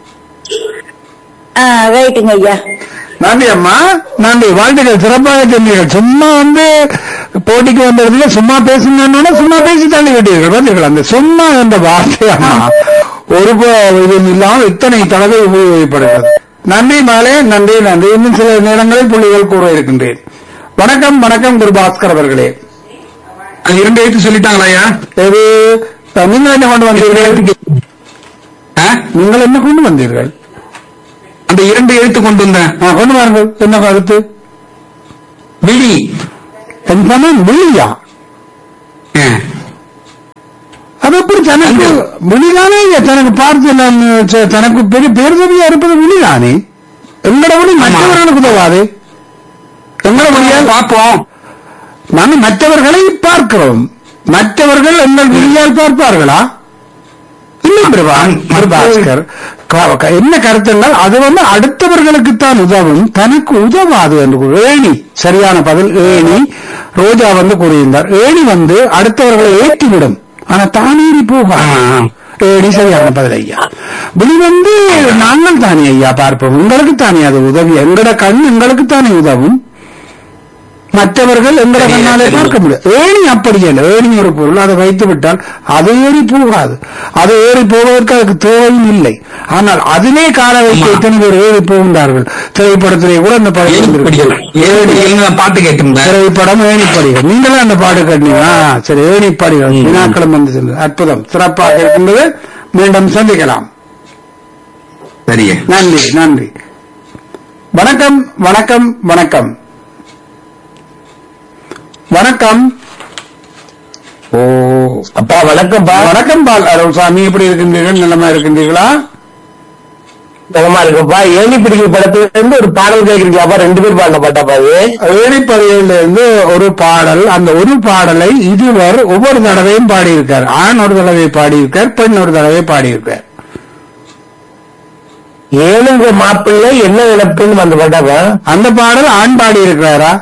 ஆஹ் ரைட்டுங்க ஐயா நன்றி அம்மா நன்றி வாழ்த்துக்கள் சிறப்பாக சொன்னீர்கள் சும்மா வந்து போட்டிக்கு வந்ததுல சும்மா பேசுங்கன்னா சும்மா பேசி தள்ளி விட்டீர்கள் பார்த்தீர்கள் அந்த சும்மா என்ற வார்த்தை அம்மா ஒரு ப- இதுவும் இல்லாமல் இத்தனை தடவை உபயோகப்படுகிறது நன்றி மாலே நன்றி நன்றி இன்னும் சில நேரங்களில் புள்ளிகள் கூற இருக்கின்றேன் வணக்கம் வணக்கம் குருபாஸ்கர் அவர்களே அது இரண்டு எழுத்து சொல்லிட்டாங்களா ஐயா இது நீங்கள் என்ன கொண்டு வந்தீர்கள் ஆ? நீங்கள் என்ன கொண்டு வந்தீர்கள் அந்த இரண்டு எழுத்து கொண்டு வந்தேன் ஆ, கொண்டு வாருங்கள் என்ன கருத்து விழி என் சமயம் விழியா ஆ. அது எப்படி தனக்கு விழிதானே தனக்கு பார்த்து நான் ச- தனக்கு பெரிய பேருதவியா இருப்பது விழிதானே எங்களோட விழி மற்றவர்களுக்கு உதவாது எங்களோட விழியால் பார்ப்போம் நாங்கள் மற்றவர்களை பார்க்கிறோம் மற்றவர்கள் எங்கள் விழியால் பார்ப்பார்களா இல்லை பிரபா பாஸ்கர் க- க- என்ன கருத்துங்கள் அது வந்து அடுத்தவர்களுக்குத்தான் உதவும் தனக்கு உதவாது என்று கூறு. ஏணி சரியான பதில் ஏணி ரோஜா வந்து கூறியிருந்தார் ஏணி வந்து அடுத்தவர்களை ஏற்றிவிடும் ஆனா தானேறி போகா ஏணி சரியான பதில் ஐயா விழி வந்து நாங்கள் தானே ஐயா பார்ப்போம் உங்களுக்கு தானே அது உதவி எங்கட கண் எங்களுக்கு தானே உதவும் மற்றவர்கள் எங்களை சரியா, கண்ணாலே சரியா. பார்க்க முடியும் ஏணி அப்படி அல்ல ஏணி ஒரு பொருள் அதை வைத்து விட்டால் அது ஏறி போகாது அது ஏறி போவதற்கு அதுக்கு தேவையும் இல்லை ஆனால் அதிலே கால வைத்து ஆமா. எத்தனை பேர் ஏறி போகின்றார்கள் திரைப்படத்திலே கூட அந்த படம் ஏணிப்படிகள் வந்திருக்கு. ஏணிப்படிகள் நான் பாட்டு கேட்டிருந்தேன் திரைப்படம் ஏணிப்படிகள் நீங்களும் அந்த பாடு கட்டினீங்க ஆ, சரி ஏணிப்படிகள் வினாக்களும் வந்து சென்றது. அற்புதம் சிறப்பாக இருக்கின்றது மீண்டும் சந்திக்கலாம் சரியா நன்றி நன்றி வணக்கம் வணக்கம் வணக்கம் வணக்கம் ஓ அப்பா வணக்கம்ப்பா வணக்கம் பால் அருள்சாமி எப்படி இருக்கின்றீர்கள் நல்லமா இருக்கின்றீர்களா நலமா இருக்குப்பா ஏணி பிடிக்கிற படத்துல இருந்து ஒரு பாடல் கேக்குறீங்களாப்பா ரெண்டு பேர் பாடின பாட்டாப்பா அது ஏழிப்பதியிலிருந்து இருந்து ஒரு பாடல் அந்த ஒரு பாடலை இதுவர் ஒவ்வொரு தடவையும் பாடியிருக்கார் ஆண் ஒரு தடவை பாடியிருக்கார் பெண் ஒரு தடவை பாடியிருக்கார் ஏழுங்க மாப்பிள்ளை என்ன இழப்புன்னு அந்த பாட்டாப்பா அந்த பாடல் ஆண் பாடியிருக்கிறாரா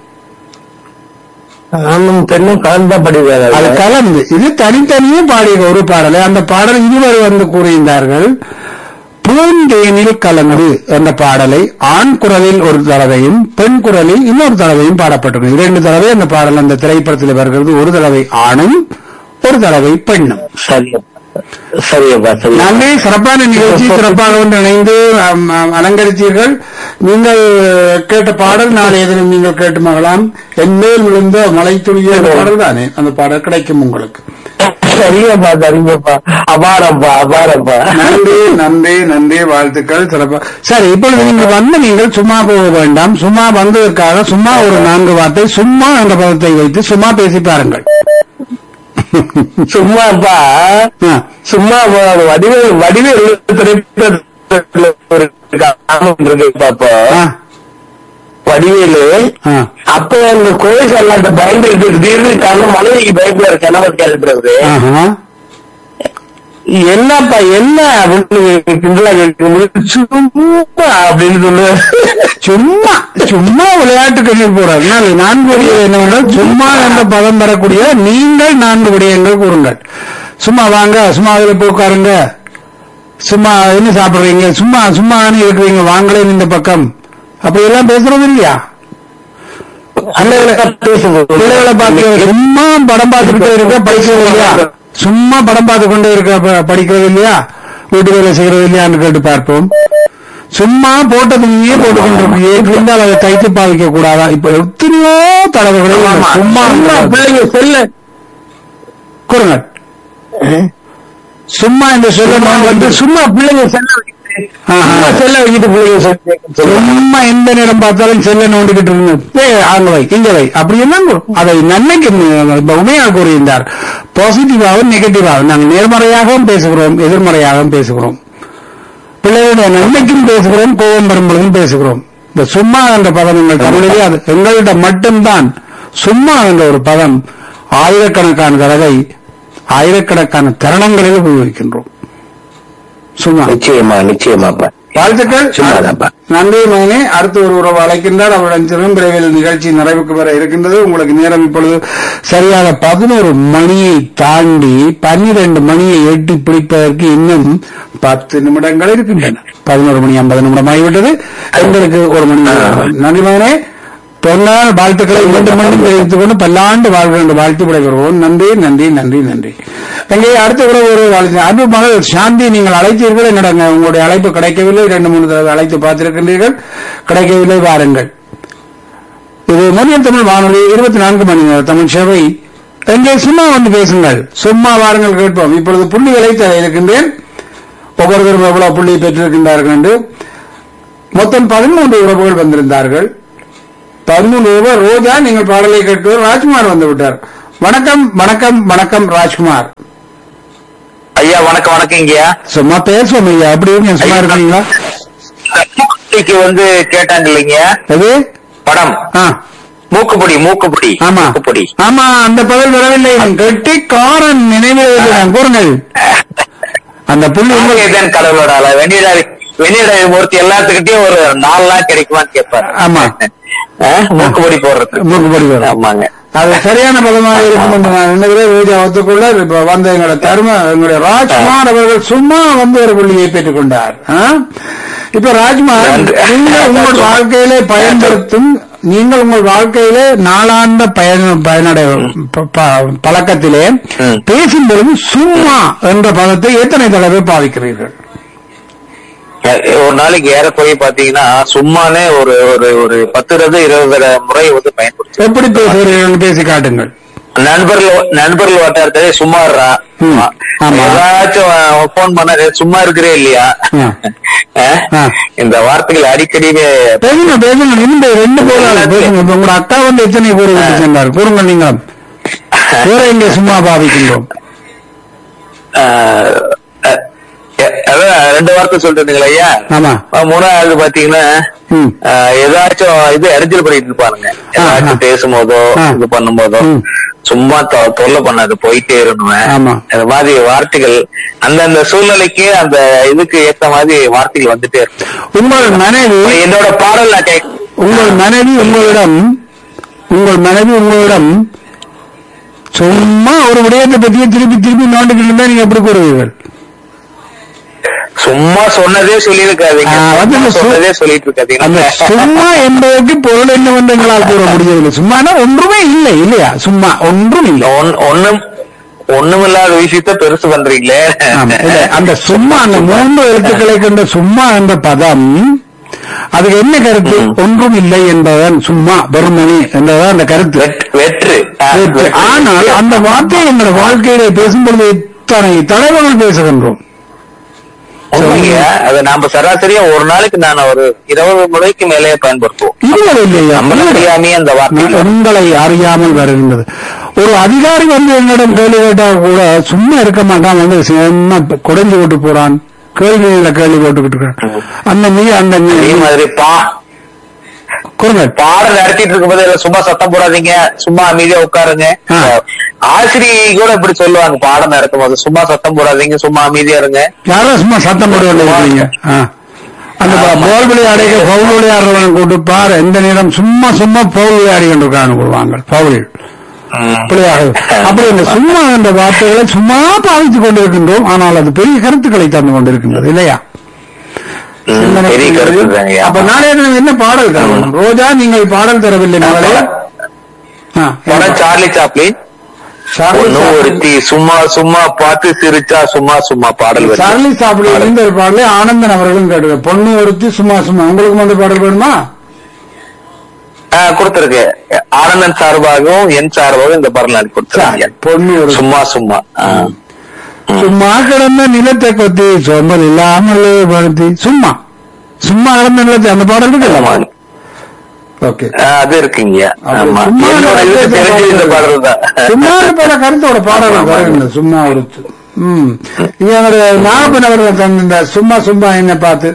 ஆணும் பெண்ணும் கலந்து அது படிக்கிறாரு கலந்து இது தனித்தனியே பாடிய ஒரு பாடலை அந்த பாடல் இதுவரை வந்து கூறியிருந்தார்கள் பூந்தேனில் கலந்து என்ற பாடலை ஆண் குரலில் ஒரு தடவையும் பெண் குரலில் இன்னொரு தடவையும் பாடப்பட்டிருக்கும் இரண்டு தடவை அந்த பாடல் அந்த திரைப்படத்தில் வருகிறது ஒரு தடவை ஆணும் ஒரு தடவை பெண்ணும் சரியப்பா சரியப்பா சரி நன்றி சிறப்பான நிகழ்ச்சி சிறப்பாக ஒன்று இணைந்து அம், அம், அலங்கரித்தீர்கள் நீங்கள் கேட்ட பாடல் நாளை எதிரும் நீங்கள் கேட்டு மகளாம் என் மேல் விழுந்த மலை துளிய பாடல் தானே அந்த பாடல் கிடைக்கும் உங்களுக்கு சரியப்பா சரிங்கப்பா அபாரப்பா அபாரப்பா நன்றி நன்றி நன்றி வாழ்த்துக்கள் சிறப்பா சரி இப்பொழுது நீங்கள் வந்து நீங்கள் சும்மா போக வேண்டாம் சும்மா வந்ததற்காக சும்மா ஒரு நான்கு வார்த்தை சும்மா என்ற பதத்தை வைத்து சும்மா பேசி பாருங்கள் சும்மாப்பா ஆ, சும்மா வடிவேல் வடிவேல் திரைப்படத்துல ஒரு காரணம் இருக்கு பாப்பா ஆ, வடிவேலு ஆ. அப்ப அந்த கோயில் அல்லாட்ட பயந்துட்டு திடீர்னு காரணம் மனைவிக்கு பயப்படுற கணவர் கேள்விப்படுறது ஆஹா. என்னப்பா என்ன அப்படின்னு கிண்டலா கேட்கும்போது சும்மா அப்படின்னு சொல்லு சும்மா சும்மா விளையாட்டுக்கு நீர் போறார் நான் நான்கு விடயம் என்னவென்றால் சும்மா என்ற பதம் பெறக்கூடிய நீங்கள் நான்கு விடயங்கள் கூறுங்கள் சும்மா வாங்க சும்மா அதில் போய் உட்காருங்க சும்மா என்ன சாப்பிடுறீங்க சும்மா சும்மா தானே இருக்கிறீங்க வாங்களேன் இந்த பக்கம் அப்படி எல்லாம் பேசுறது இல்லையா பிள்ளைகளை பார்த்து சும்மா படம் பார்த்துக்கிட்டே இருக்க படிக்கிறது இல்லையா சும்மா படம் பார்த்து கொண்டே இருக்க ப- படிக்கிறது இல்லையா வீட்டு வேலை செய்யறது இல்லையான்னு கேட்டு பார்ப்போம் சும்மா போட்டது நீயே போட்டு கொண்டிருக்கீங்க இருந்தால் அதை தைத்து பாவிக்க கூடாதா இப்ப எத்தனையோ தலைவர்கள் சும்மா சும்மா பிள்ளைங்க செல்ல கூறுங்க சும்மா இந்த சொல்ல நான் வந்து சும்மா பிள்ளைங்க செல்ல வைக்கிட்டு ஆஹா. சும்மா செல்ல வைக்கிட்டு பிள்ளைங்க செல்ல சும்மா எந்த நேரம் பார்த்தாலும் செல்ல நோண்டிக்கிட்டு இருக்கு ஏ அங்க வை இங்க வை அப்படி எல்லாம் கூறு. அதை நன்மைக்கு இப்ப உண்மையாக கூறியிருந்தார் பாசிட்டிவாகவும் நெகட்டிவாகவும் நாங்கள் நேர்மறையாகவும் பேசுகிறோம் எதிர்மறையாகவும் பேசுகிறோம் பிள்ளைகளுடைய நன்மைக்கும் பேசுகிறோம் கோபம் வரும் பொழுதும் பேசுகிறோம் இந்த சும்மா என்ற பதம் எங்கள் தமிழிலே அது எங்கள்கிட்ட மட்டும்தான் சும்மா என்ற ஒரு பதம் ஆயிரக்கணக்கான தடவை ஆயிரக்கணக்கான தருணங்களில் உபயோகிக்கின்றோம் சும்மா நிச்சயமா நிச்சயமாப்பா வாழ்த்துக்கள் சும்மாதான்ப்பா. நன்றி மகனே அடுத்து ஒரு உறவு அழைக்கின்றார் அவருடன் சிறும் விரைவில் நிகழ்ச்சி நிறைவுக்கு வர இருக்கின்றது உங்களுக்கு நேரம் இப்பொழுது சரியாக பதினோரு மணியை தாண்டி பன்னிரண்டு மணியை எட்டி பிடிப்பதற்கு இன்னும் பத்து நிமிடங்கள் இருக்கின்றன பதினோரு மணி ஐம்பது நிமிடம் ஆகிவிட்டது எங்களுக்கு ஒரு மணி நேரம். நன்றி மகனே பொன்னாள் வாழ்த்துக்களை மீண்டும் மீண்டும் தெரிவித்துக் கொண்டு பல்லாண்டு வாழ்க என்று வாழ்த்து விடைபெறுவோம் நன்றி நன்றி நன்றி நன்றி எங்கே அடுத்த உறவு ஒரு வாழ்த்து அன்பு மகள் சாந்தி நீங்கள் அழைத்தீர்கள் என்னடங்க உங்களுடைய அழைப்பு கிடைக்கவில்லை இரண்டு மூணு தடவை அழைத்து பார்த்திருக்கின்றீர்கள் கிடைக்கவில்லை வாருங்கள் இது மதியம் தமிழ் வானொலி இருபத்தி நான்கு மணி நேர தமிழ் சேவை எங்கே சும்மா வந்து பேசுங்கள் சும்மா வாருங்கள் கேட்போம் இப்பொழுது புள்ளிகளை தர இருக்கின்றேன் ஒவ்வொருவரும் எவ்வளவு புள்ளி பெற்றிருக்கின்றார்கள் என்று மொத்தம் பதிமூன்று உறவுகள் வந்திருந்தார்கள் பதிமூன்று உறவு ரோஜா நீங்கள் பாடலை கேட்பவர் ராஜ்குமார் வந்து விட்டார் வணக்கம் வணக்கம் வணக்கம் ராஜ்குமார் ஐயா வணக்கம் வணக்கம் ஐயா சும்மா பேசுவோம் ஐயா அப்படி இருக்கீங்க சும்மா இருக்கீங்களா இன்னைக்கு வந்து கேட்டாங்க இல்லைங்க எது படம் ஆ மூக்குப்பொடி மூக்குப்பொடி ஆமா மூக்குப்பொடி ஆமா அந்த பதில் வரவில்லை கெட்டிக்காரன் நினைவில் கூறுங்கள் அந்த புள்ளி உங்கள் தான் கடவுளோட ஆளா வெண்ணிடா வெண்ணிடா மூர்த்தி எல்லாத்துக்கிட்டையும் ஒரு நாலு நாள் கிடைக்குமான்னு கேட்பாரு ஆமா. ஆ, மூக்குப்பொடி போடுறது மூக்குப்பொடி வரும். ஆமாங்க அது சரியான பதமாக இருக்கும் என்று நான் நினைக்கிறேன் ரோஜா ஒத்துக்கொள்ள இப்ப வந்த எங்களுடைய தர்ம எங்களுடைய ராஜ்குமார் அவர்கள் சும்மா வந்து ஒரு புள்ளியை பெற்றுக் கொண்டார் ஆ? இப்ப ராஜ்குமார் நன்றி. நீங்கள் உங்கள் வாழ்க்கையிலே பயன்படுத்தும் நீங்கள் உங்கள் வாழ்க்கையிலே நாளாந்த பயண பயனடை ப- ப- பழக்கத்திலே ம். பேசும்பொழுது சும்மா என்ற பதத்தை எத்தனை தடவை பாவிக்கிறீர்கள் ஒரு நாளைக்கு ஏறக்குறைய பாத்தீங்கன்னா சும்மானே ஒரு ஒரு ஒரு பத்து இருந்து இருபது முறை வந்து பயன்படுத்து எப்படி பேசுகிறீர்கள் பேசி காட்டுங்கள் நண்பர்கள் நண்பர்கள் வட்டாரத்திலே சும்மா இருறா. ம். ஆமா. ஏதாச்சும் போன் பண்ண "டேய், சும்மா இருக்கிறே இல்லையா ஆ. ஆ? ஆ. இந்த வார்த்தைகள் அடிக்கடி பேசுங்க பேசுங்க இந்த ரெண்டு பேரும் பேசுங்க இப்ப உங்களோட அக்கா வந்து எத்தனை பேர் விட்டு சென்றார் கூறுங்க நீங்கள் வேற எங்க சும்மா பாவிக்கின்றோம் ஆ, அ, எ- அதான் ரெண்டு வார்த்தை சொல்லிருந்தீங்களா ஐயா ஆமா ஆ, மூணாவது பாத்தீங்கன்னா ம். ஆ, ஏதாச்சும் இது எரிஞ்சல் பண்ணிட்டு இருப்பானுங்க ஏதாச்சும் ஆ. பேசும்போதோ ஆ. இது பண்ணும்போதோ ம். சும்மா தொ- தொல்லை பண்ணாது போயிட்டே இருந்தேன் ஆமா. அந்த மாதிரி வார்த்தைகள் அந்தந்த சூழ்நிலைக்கு அந்த இதுக்கு ஏத்த மாதிரி வார்த்தைகள் வந்துட்டே இருக்கும் உங்கள் மனைவி என்னோட பாடல் நான் கேக் உங்கள் மனைவி உங்களிடம் உங்கள் மனைவி உங்களிடம் சும்மா ஒரு விடயத்தை பற்றியே திருப்பி திருப்பி நோண்டிக்கிட்டு இருந்தா நீங்க எப்படி கூறுவீர்கள் சும்மா சொன்னதே சொல்லியிருக்காதீங்க ஆ, வந்து சும்மா இந்த சு- சொன்னதே சொல்லிட்டு அந்த இருக்காதீங்க சும்மா என்பதற்கு பொருள் என்னவென்று எங்களால் கூற முடியவில்லை சும்மானா ஒன்றுமே இல்லை இல்லையா சும்மா ஒன்றும் இல்லை ஒன்- ஒண்ணும் ஒண்ணுமில்லாத விஷயத்த பெருசு பண்றீங்களே ஆமா. இல்ல, அந்த சும்மா அந்த மூன்று எழுத்துக்களை கொண்ட சும்மா என்ற பதம் அதுக்கு என்ன கருத்து ம். ஒன்றும் இல்லை என்பதுதான் சும்மா வெறுமனி என்பதுதான் அந்த கருத்து வெற்று- வெற்று ஆ, வெற்று. வெற்று. ஆனால் அந்த வார்த்தையை எங்கள் வாழ்க்கையில பேசும்பொழுது இத்தனை தலைவர்கள் பேசுகின்றோம் உண்மைங்க அதை நாம சராசரியா ஒரு நாளைக்கு நான் ஒரு இருபது முறைக்கு மேலே பயன்படுத்துவோம் இல்லை இல்லையா நம்ம அறியாமையே அந்த வார்த்தை உங்களை அறியாமல் வருகின்றது ஒரு அதிகாரி வந்து என்னிடம் கேள்வி கேட்டா கூட சும்மா இருக்க மாட்டான் வந்து என்ன குறைஞ்சு போட்டு போறான் கேள்வியில கேள்வி போட்டுக்கிட்டு இருக்கான். அந்த நீ அந்த அதே நீ- மாதிரி பா கொடுங்க பாடம் நடத்திட்டு இருக்கும்போது எல்லாம் சும்மா சத்தம் போடாதீங்க சும்மா அமைதியா உட்காருங்க ஆ. ஆசிரியை கூட இப்படி சொல்லுவாங்க பாடம் நடக்கும் போது சும்மா சத்தம் போடாதீங்க சும்மா அமைதியா இருங்க யாரும் சும்மா சத்தம் போட இருக்கீங்க அந்த போல் விளையாடுக பவுல் விளையாடுறவன் கூட்டு பாரு எந்த நேரம் சும்மா சும்மா பவுல் விளையாடி கொண்டிருக்கான்னு கூடுவாங்க பவுல் ம். பிள்ளையாக அப்படி இந்த சும்மா என்ற வார்த்தைகளை சும்மா பாவித்துக் கொண்டிருக்கின்றோம் ஆனால் அது பெரிய கருத்துக்களை தந்து கொண்டிருக்கின்றது இல்லையா ம், சிந்தனை பெரிய கருத்து புரிகிறது. தாங்க. அப்ப நாளைய தினம் என்ன பாடல் தரணும் ரோஜா நீங்கள் பாடல் தரவில்லை மகளே ஆ, படம் சார்லி சாப்ளின் சார்லி ஒண்ணு சாப்ளின். ஒருத்தி சும்மா சும்மா பார்த்து சிரிச்சா சும்மா சும்மா பாடல் வருது. சார்லி சாப்பிடு இருந்த ஒரு பாடலே ஆனந்தன் அவர்களும் கேட்டு பொண்ணு ஒருத்தி சும்மா சும்மா உங்களுக்கு வந்து பாடல் வேணுமா ஆ, கொடுத்திருக்கு ஆனந்தன் சார்பாகவும் என் சார்பாகவும் இந்த பாடல் நான் கொடுத்துருக்கேன் பொண்ணு ஒரு சும்மா சும்மா ஆ. சும்மா கிடந்த நிலத்தை கொத்தி சோம்பல் இல்லாமல் படுத்தி சும்மா சும்மா கிடந்த நிலத்தை அந்த பாடல் இருக்குல்ல ஆமா. ஓகே ஆ, அது இருக்குங்க அப்படி ஆமா சும்மா என்னோட இதுக்கு தெரிஞ்சு இந்த பாடல் தான் சும்மா போல கருத்தோட பாடல் ஆமா. வருகிறது சும்மா ஒரு ம் இங்க என்னுடைய நாகப்பன் அவர்கள் தந்த சும்மா சும்மா என்ன பார்த்து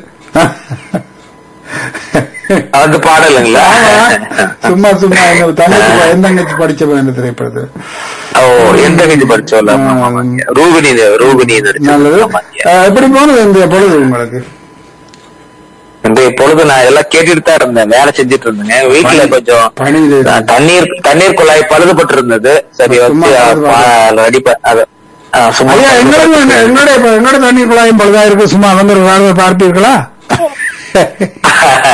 அது பாடலுங்களா ஆமா. சும்மா சும்மா என்ன தங்கச்சி ப- என் தங்கச்சி படிச்சவன் இந்த திரைப்படத்தில் ஓ எந்த கட்சி படிச்சோம்ல ஆமா. ரூபினி ரூபினி நடிச்சது. நல்லது ஆமாங்க. அஹ், எப்படி போனது இந்த பொழுது உங்களுக்கு இன்றைய பொழுது நான் எல்லாம் கேட்டுட்டு தான் இருந்தேன் வேலை செஞ்சுட்டு இருந்தேங்க வீட்டுல பணி- கொஞ்சம் பணியில நான் தண்ணீர் தண்ணீர் குழாய் பழுதுபட்டு இருந்தது சரி சும்மா வச்சு பழுது ரெடி அது ஆ, சும்மா ஐயா எங்களோட எங்களோட இப்ப எங்களோட தண்ணீர் குழாயும் பழுதா இருக்கு சும்மா வந்து ஒரு நாள் பார்ப்பீர்களா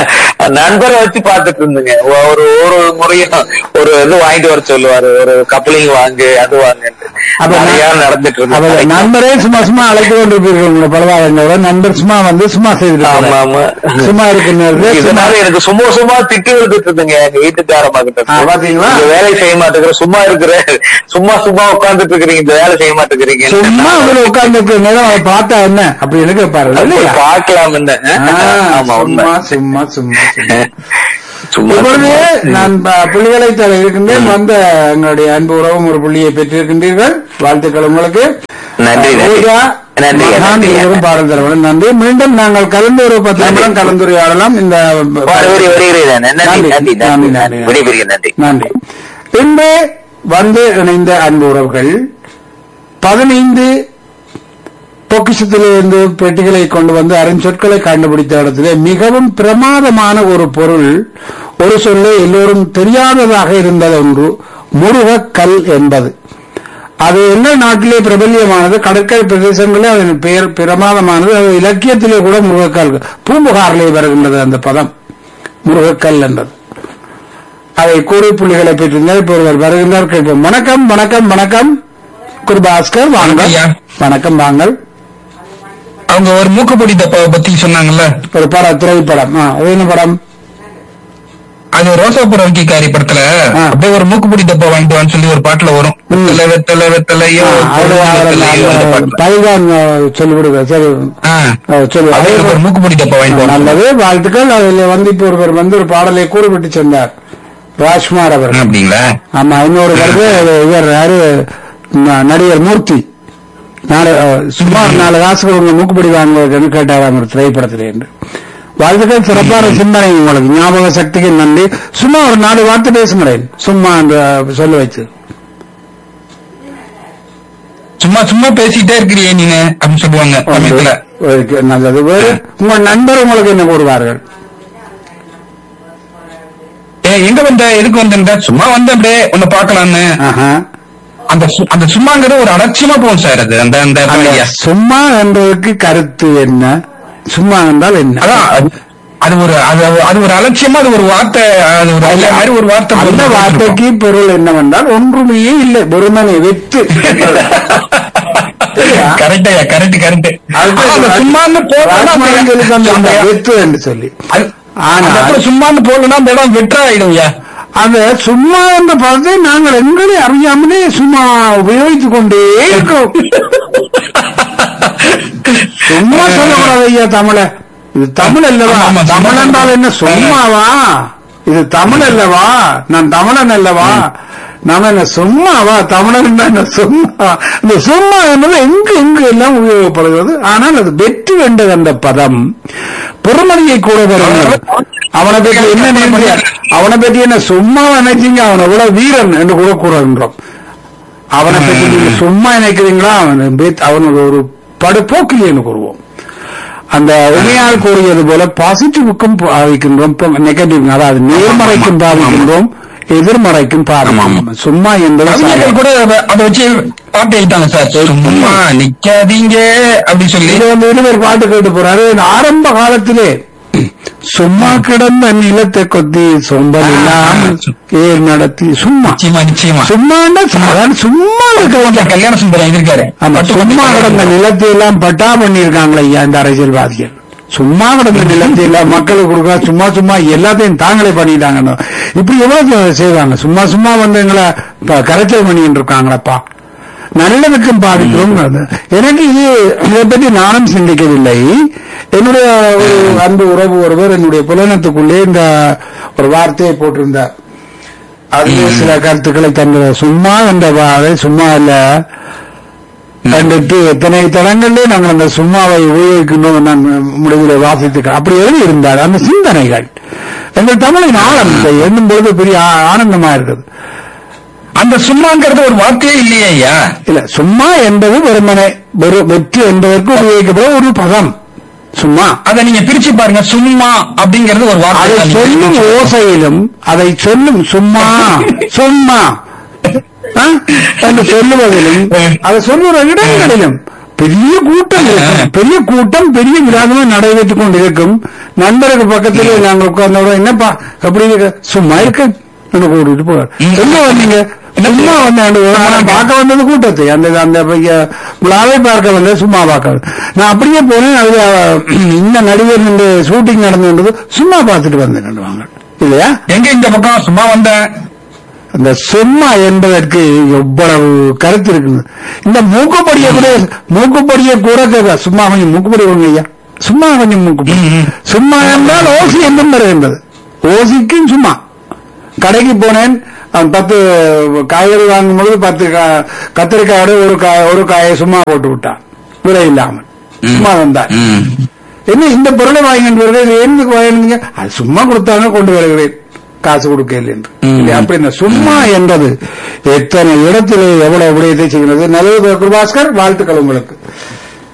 நண்பரை வச்சு பாத்துட்டு இருந்துங்க ஒரு ஒரு முறையும் ஒரு இது வாங்கிட்டு வர சொல்லுவாரு ஒரு கப்ளிங் வாங்கு அது வாங்குன்ட்டு அப்ப நிறைய நான்- நடந்துட்டு அப்ப இருந்தது நண்பரே சும்மா சும்மா அழைத்து கொண்டிருப்பீர்கள் உங்களை பலவாதங்களோட நண்பர் சும்மா வந்து சும்மா செய்து ஆமா ஆமா சும்மா இருக்கிற நேரத்துல சும்மா இதனால எனக்கு சும்மா சும்மா திட்டு விழுந்துட்டு இருந்துங்க எங்க வீட்டுக்காரமா கிட்ட ஆ, பாத்தீங்களா? இந்த வேலை செய்ய மாட்டேங்கிற சும்மா இருக்கிற சும்மா சும்மா உட்கார்ந்துட்டு இருக்கிறீங்க இந்த வேலை செய்ய மாட்டேங்கிறீங்க சும்மா அதுல உட்கார்ந்து இருக்கிற நேரம் அதை பார்த்தா என்ன அப்படின்னு கேட்பாரு இல்லையா பார்க்கலாம் என்ன ஆ, ஆமா உண்மை சும்மா சும்மா சும்மா சும்மா சும்மா இப்பொழுது சும்மா. நான் ப- பிள்ளைகளை தர இருக்கின்றேன் வந்த எங்களுடைய அன்பு உறவும் ஒரு புள்ளியை பெற்றிருக்கின்றீர்கள் வாழ்த்துக்கள் உங்களுக்கு நன்றி, நன்றி. பூஜா, நன்றி, மகான் நன்றி. இருவரும் பாடல் தரவர்கள் நன்றி மீண்டும் நாங்கள் கலந்து ஒரு பத்து நன்றி. நிமிடம் கலந்துரையாடலாம் இந்த வரு- வரு- வருகிறேன் நன்றி நன்றி, நன்றி நன்றி, நன்றி நன்றி. விடைபெறுகிறேன் நன்றி நன்றி பின்பு வந்து இணைந்த அன்பு உறவுகள் பதினைந்து பொக்கிஷத்திலிருந்து பெட்டிகளை கொண்டு வந்து அருஞ்சொற்களை கண்டுபிடித்த இடத்திலே மிகவும் பிரமாதமான ஒரு பொருள் ஒரு சொல்லை எல்லோரும் தெரியாததாக இருந்தது ஒன்று முருகக்கல் என்பது அது என்ன நாட்டிலே பிரபல்யமானது கடற்கரை பிரதேசங்களே அதன் பெயர் பிரமாதமானது அது இலக்கியத்திலே கூட முருகக்கல் பூம்புகாரிலே வருகின்றது அந்த பதம் முருகக்கல் என்பது அதை கூறி புள்ளிகளை பெற்றிருந்தார் இப்ப ஒருவர் வருகின்றார் கேட்போம் வணக்கம் வணக்கம் வணக்கம் குருபாஸ்கர் வாங்க ஐயா. வணக்கம் வாங்கள் அவங்க ஒரு மூக்குப்பொடி டப்பாவை பத்தி சொன்னாங்கல்ல ஒரு படம் திரைப்படம் ஆ, அது என்ன படம் அது ரோசாப்புரம் வங்கிக்காரி படத்துல ஆ. அப்படியே ஒரு மூக்குப்பொடி டப்பா வாங்கிட்டு வான்னு சொல்லி ஒரு பாட்டுல வரும் ம். வெத்தலை வெத்தலை வெத்தலையோ ஆ, அவரு- அவரு வெத்தலையோ அந்த அந்த பாட்டுல. பைதான் சொல்லிவிடுங்க சரி ஆ. ஆ, சொல்லு அதே ஒரு மூக்குப்பொடி டப்பா வாங்கிட்டு வாங்க நல்லது வாழ்த்துக்கள் அதில் வந்து இப்ப ஒருவர் வந்து ஒரு பாடலை கூறிவிட்டு சென்றார் ராஜ்குமார் அவர் அப்படிங்களா ஆமா இன்னொரு வருது இவர் யாரு ந- நடிகர் மூர்த்தி நாலு அஹ், சுமார் நாலு காசு கொடுங்க மூக்குப்படி வாங்குவதற்கு கேட்டாராம் ஒரு திரைப்படத்தில் என்று வாழ்த்துக்கள் சிறப்பான சிந்தனை உங்களுக்கு ஞாபக சக்திக்கு நன்றி சும்மா ஒரு நாலு வார்த்தை பேச முடியும் சும்மா அந்த சொல்ல வச்சு சும்மா சும்மா பேசிட்டே இருக்கிறியே நீனு அப்படின்னு சொல்லுவாங்க சமயத்துல ஓகே, நல்லது வேறு உங்கள் நண்பர் உங்களுக்கு என்ன கூறுவார்கள் ஏ எங்க வந்த எதுக்கு வந்தேன்டா சும்மா வந்தேன் அப்படியே உன்னை பாக்கலான்னு ஆஹா. அந்த சு- அந்த சும்மாங்கிறது ஒரு அலட்சியமா போகும் சார் அது அந்த அந்த அந்த ஐயா. சும்மா என்பதற்கு கருத்து என்ன சும்மா என்றால் என்ன அதான் அது- அது ஒரு அது அது ஒரு அலட்சியமா அது ஒரு வார்த்தை அது ஒரு ஐயா மாதிரி ஒரு வார்த்தை அந்த போட்டு வார்த்தைக்கு பொருள் என்னவென்றால் ஒன்றுமே இல்லை வெறுமனை வெத்து கரெக்ட் ஐயா கரெக்ட் கரெக்ட் அதுக்கு சும்மான்னு ராஜ்குமாரன் சொல்லி தந்த அந்த போடலாம் வெத்து என்று சொல்லி ஆனால் ஆனால் சும்மான்னு போடலாம் அந்த இடம் வெற்றா ஆயிடும் ஐயா அந்த சும்மா என்ற பதத்தை நாங்கள் எங்களை அறியாமலே சும்மா உபயோகித்துக் கொண்டே இருக்கிறோம் சும்மா சொல்லக்கூடாது ஐயா தமிழ இது தமிழ் அல்லவா ஆமா, ஆமா, தமிழ் சும்மா என்றால் என்ன சும்மாவா இது தமிழ் அல்லவா நான் தமிழன் அல்லவா நாம என்ன சும்மாவா தமிழன் என்றால் என்ன சும்மா இந்த சும்மா என்பது எங்கு எங்கு எல்லாம் உபயோகப்படுகிறது ஆனால் அது வெற்றி வேண்டது அந்த பதம் பொறுமதியை கூட வருகிறது அவனை பற்றி என்ன நினைச்சீங்க அவனை பற்றி என்ன சும்மா நினைச்சீங்க அவன் எவ்வளவு வீரன் என்று கூட கூறுகின்றோம் அவனை பற்றி நீங்க சும்மா நினைக்கிறீங்களா அவன் பேத்- அவனோட ஒரு படுபோக்கிலின்னு கூறுவோம் அந்த உமையால் கூறியது போல பாசிட்டிவுக்கும் பாதிக்கின்றோம் நெகட்டிவ் அதாவது நேர்மறைக்கும் பாதிக்கின்றோம் எதிர்மறைக்கும் பாதிக்கின்றோம் சும்மா என்பது கவிஞர்கள் சாதாரண. கூட அதை- அதை வச்சு பாட்டு எழுத்தாங்க சார் சும்மா நிக்காதீங்க அப்படி சொல்லி இது வந்து இருவர் பாட்டு கேட்டு போறாரு ஆரம்ப காலத்திலே சும்மா கிடந்த நிலத்தை கொத்தி சொந்தம் இல்லாமல் ஏர் நடத்தி சும்மா நிச்சயமா நிச்சயமா சும்மாண்டா சாதாரண சும்மா இருக்க கல்யாண சுந்தரம் இருக்காரு ஆமா சும்மா கிடந்த நிலத்தை எல்லாம் பட்டா பண்ணியிருக்காங்களே ஐயா இந்த அரசியல்வாதிகள் சும்மா கிடந்த நிலத்தை எல்லாம் மக்களுக்கு கொடுக்க சும்மா சும்மா எல்லாத்தையும் தாங்களே பண்ணிட்டாங்கன்னு இப்படி எவ்வளவு செய்வாங்க சும்மா சும்மா வந்து எங்களை ப- கரைச்சல் பண்ணிட்டு இருக்காங்களப்பா நல்லதுக்கும் பாதிக்கிறோம் அது. எனக்கு இது இதை பற்றி நானும் சிந்திக்கவில்லை என்னுடைய ஒரு அன்பு உறவு ஒருவர் என்னுடைய புலனத்துக்குள்ளே இந்த ஒரு வார்த்தையை போட்டிருந்தார் அதுவே சில கருத்துக்களை தந்த சும்மா என்ற வார்த்தை சும்மா இல்ல கண்டுட்டு எத்தனை தடங்களிலே நாங்கள் அந்த சும்மாவை உபயோகிக்கின்றோம் நான் முடிவில் வாசித்து அப்படி எழுதி இருந்தார் அந்த சிந்தனைகள் எங்கள் தமிழின் ஆழம் இதை எண்ணும் பொழுது பெரிய ஆ- ஆனந்தமா இருக்குது அந்த சும்மாங்கிறது ஒரு வார்த்தையே இல்லையே ஐயா இல்ல சும்மா என்பது வெறுமனை வெறு வெற்றி என்பதற்கு உபயோகிக்கப்பட ஒரு பதம் சும்மா அதை நீங்க பிரிச்சு பாருங்க சும்மா அப்படிங்கிறது ஒரு வார்த்தை அதை தான். சொல்லும் ஓசையிலும் அதை சொல்லும் சும்மா சும்மா ஆ? என்று சொல்லுவதிலும் அதை சொல்லுற இடங்களிலும் பெரிய கூட்டம் இருக்கும். பெரிய கூட்டம் பெரிய விழாதமா நடைபெற்றுக் கொண்டு இருக்கும் நண்பருக்கு பக்கத்திலே நாங்க உட்கார்ந்தோட என்னப்பா எப்படி இருக்க சும்மா இருக்க என்று கூட்டிட்டு போவார் எங்க வந்தீங்க சும்மா வந்தேன் நான் பார்க்க வந்தது கூட்டத்தை அந்த அந்த பைய விழாவை பார்க்க வந்தது சும்மா பார்க்க வந்தேன். நான் அப்படியே போனேன் அதுல இந்த நடிகர் இந்த ஷூட்டிங் நடந்தது சும்மா பார்த்துட்டு வந்தேன் வாங்க இல்லையா எங்க இந்த பக்கம் சும்மா வந்தேன் அந்த சும்மா என்பதற்கு எவ்வளவு கருத்து இருக்குது இந்த மூக்குப்படியை கூட மூக்குப்படியை கூட கேட்க சும்மா கொஞ்சம் மூக்குப்படி கொடுங்க ஐயா சும்மா கொஞ்சம் மூக்குப்படி ம், ம். சும்மா என்றால் ஓசி என்றும் வருகின்றது ஓசிக்கும் சும்மா கடைக்கு போனேன் அவன் பத்து காய்கறி வாங்கும் பொழுது பத்து கா- கத்திரிக்காயோட ஒரு காய் ஒரு காயை சும்மா போட்டு விட்டான் விலை இல்லாமல் சும்மா வந்தான் ம். என்ன இந்த பொருளை வாங்கிட்டு வருகிறேன் இது என்னதுக்கு வாங்கினீங்க அது சும்மா கொடுத்தாங்க கொண்டு வருகிறேன் காசு கொடுக்கல என்று ம். இல்லை, அப்படி இந்த சும்மா என்பது எத்தனை இடத்திலே எவ்வளவு விடயத்தை செய்கிறது நல்லது குருபாஸ்கர் வாழ்த்துக்கள் உங்களுக்கு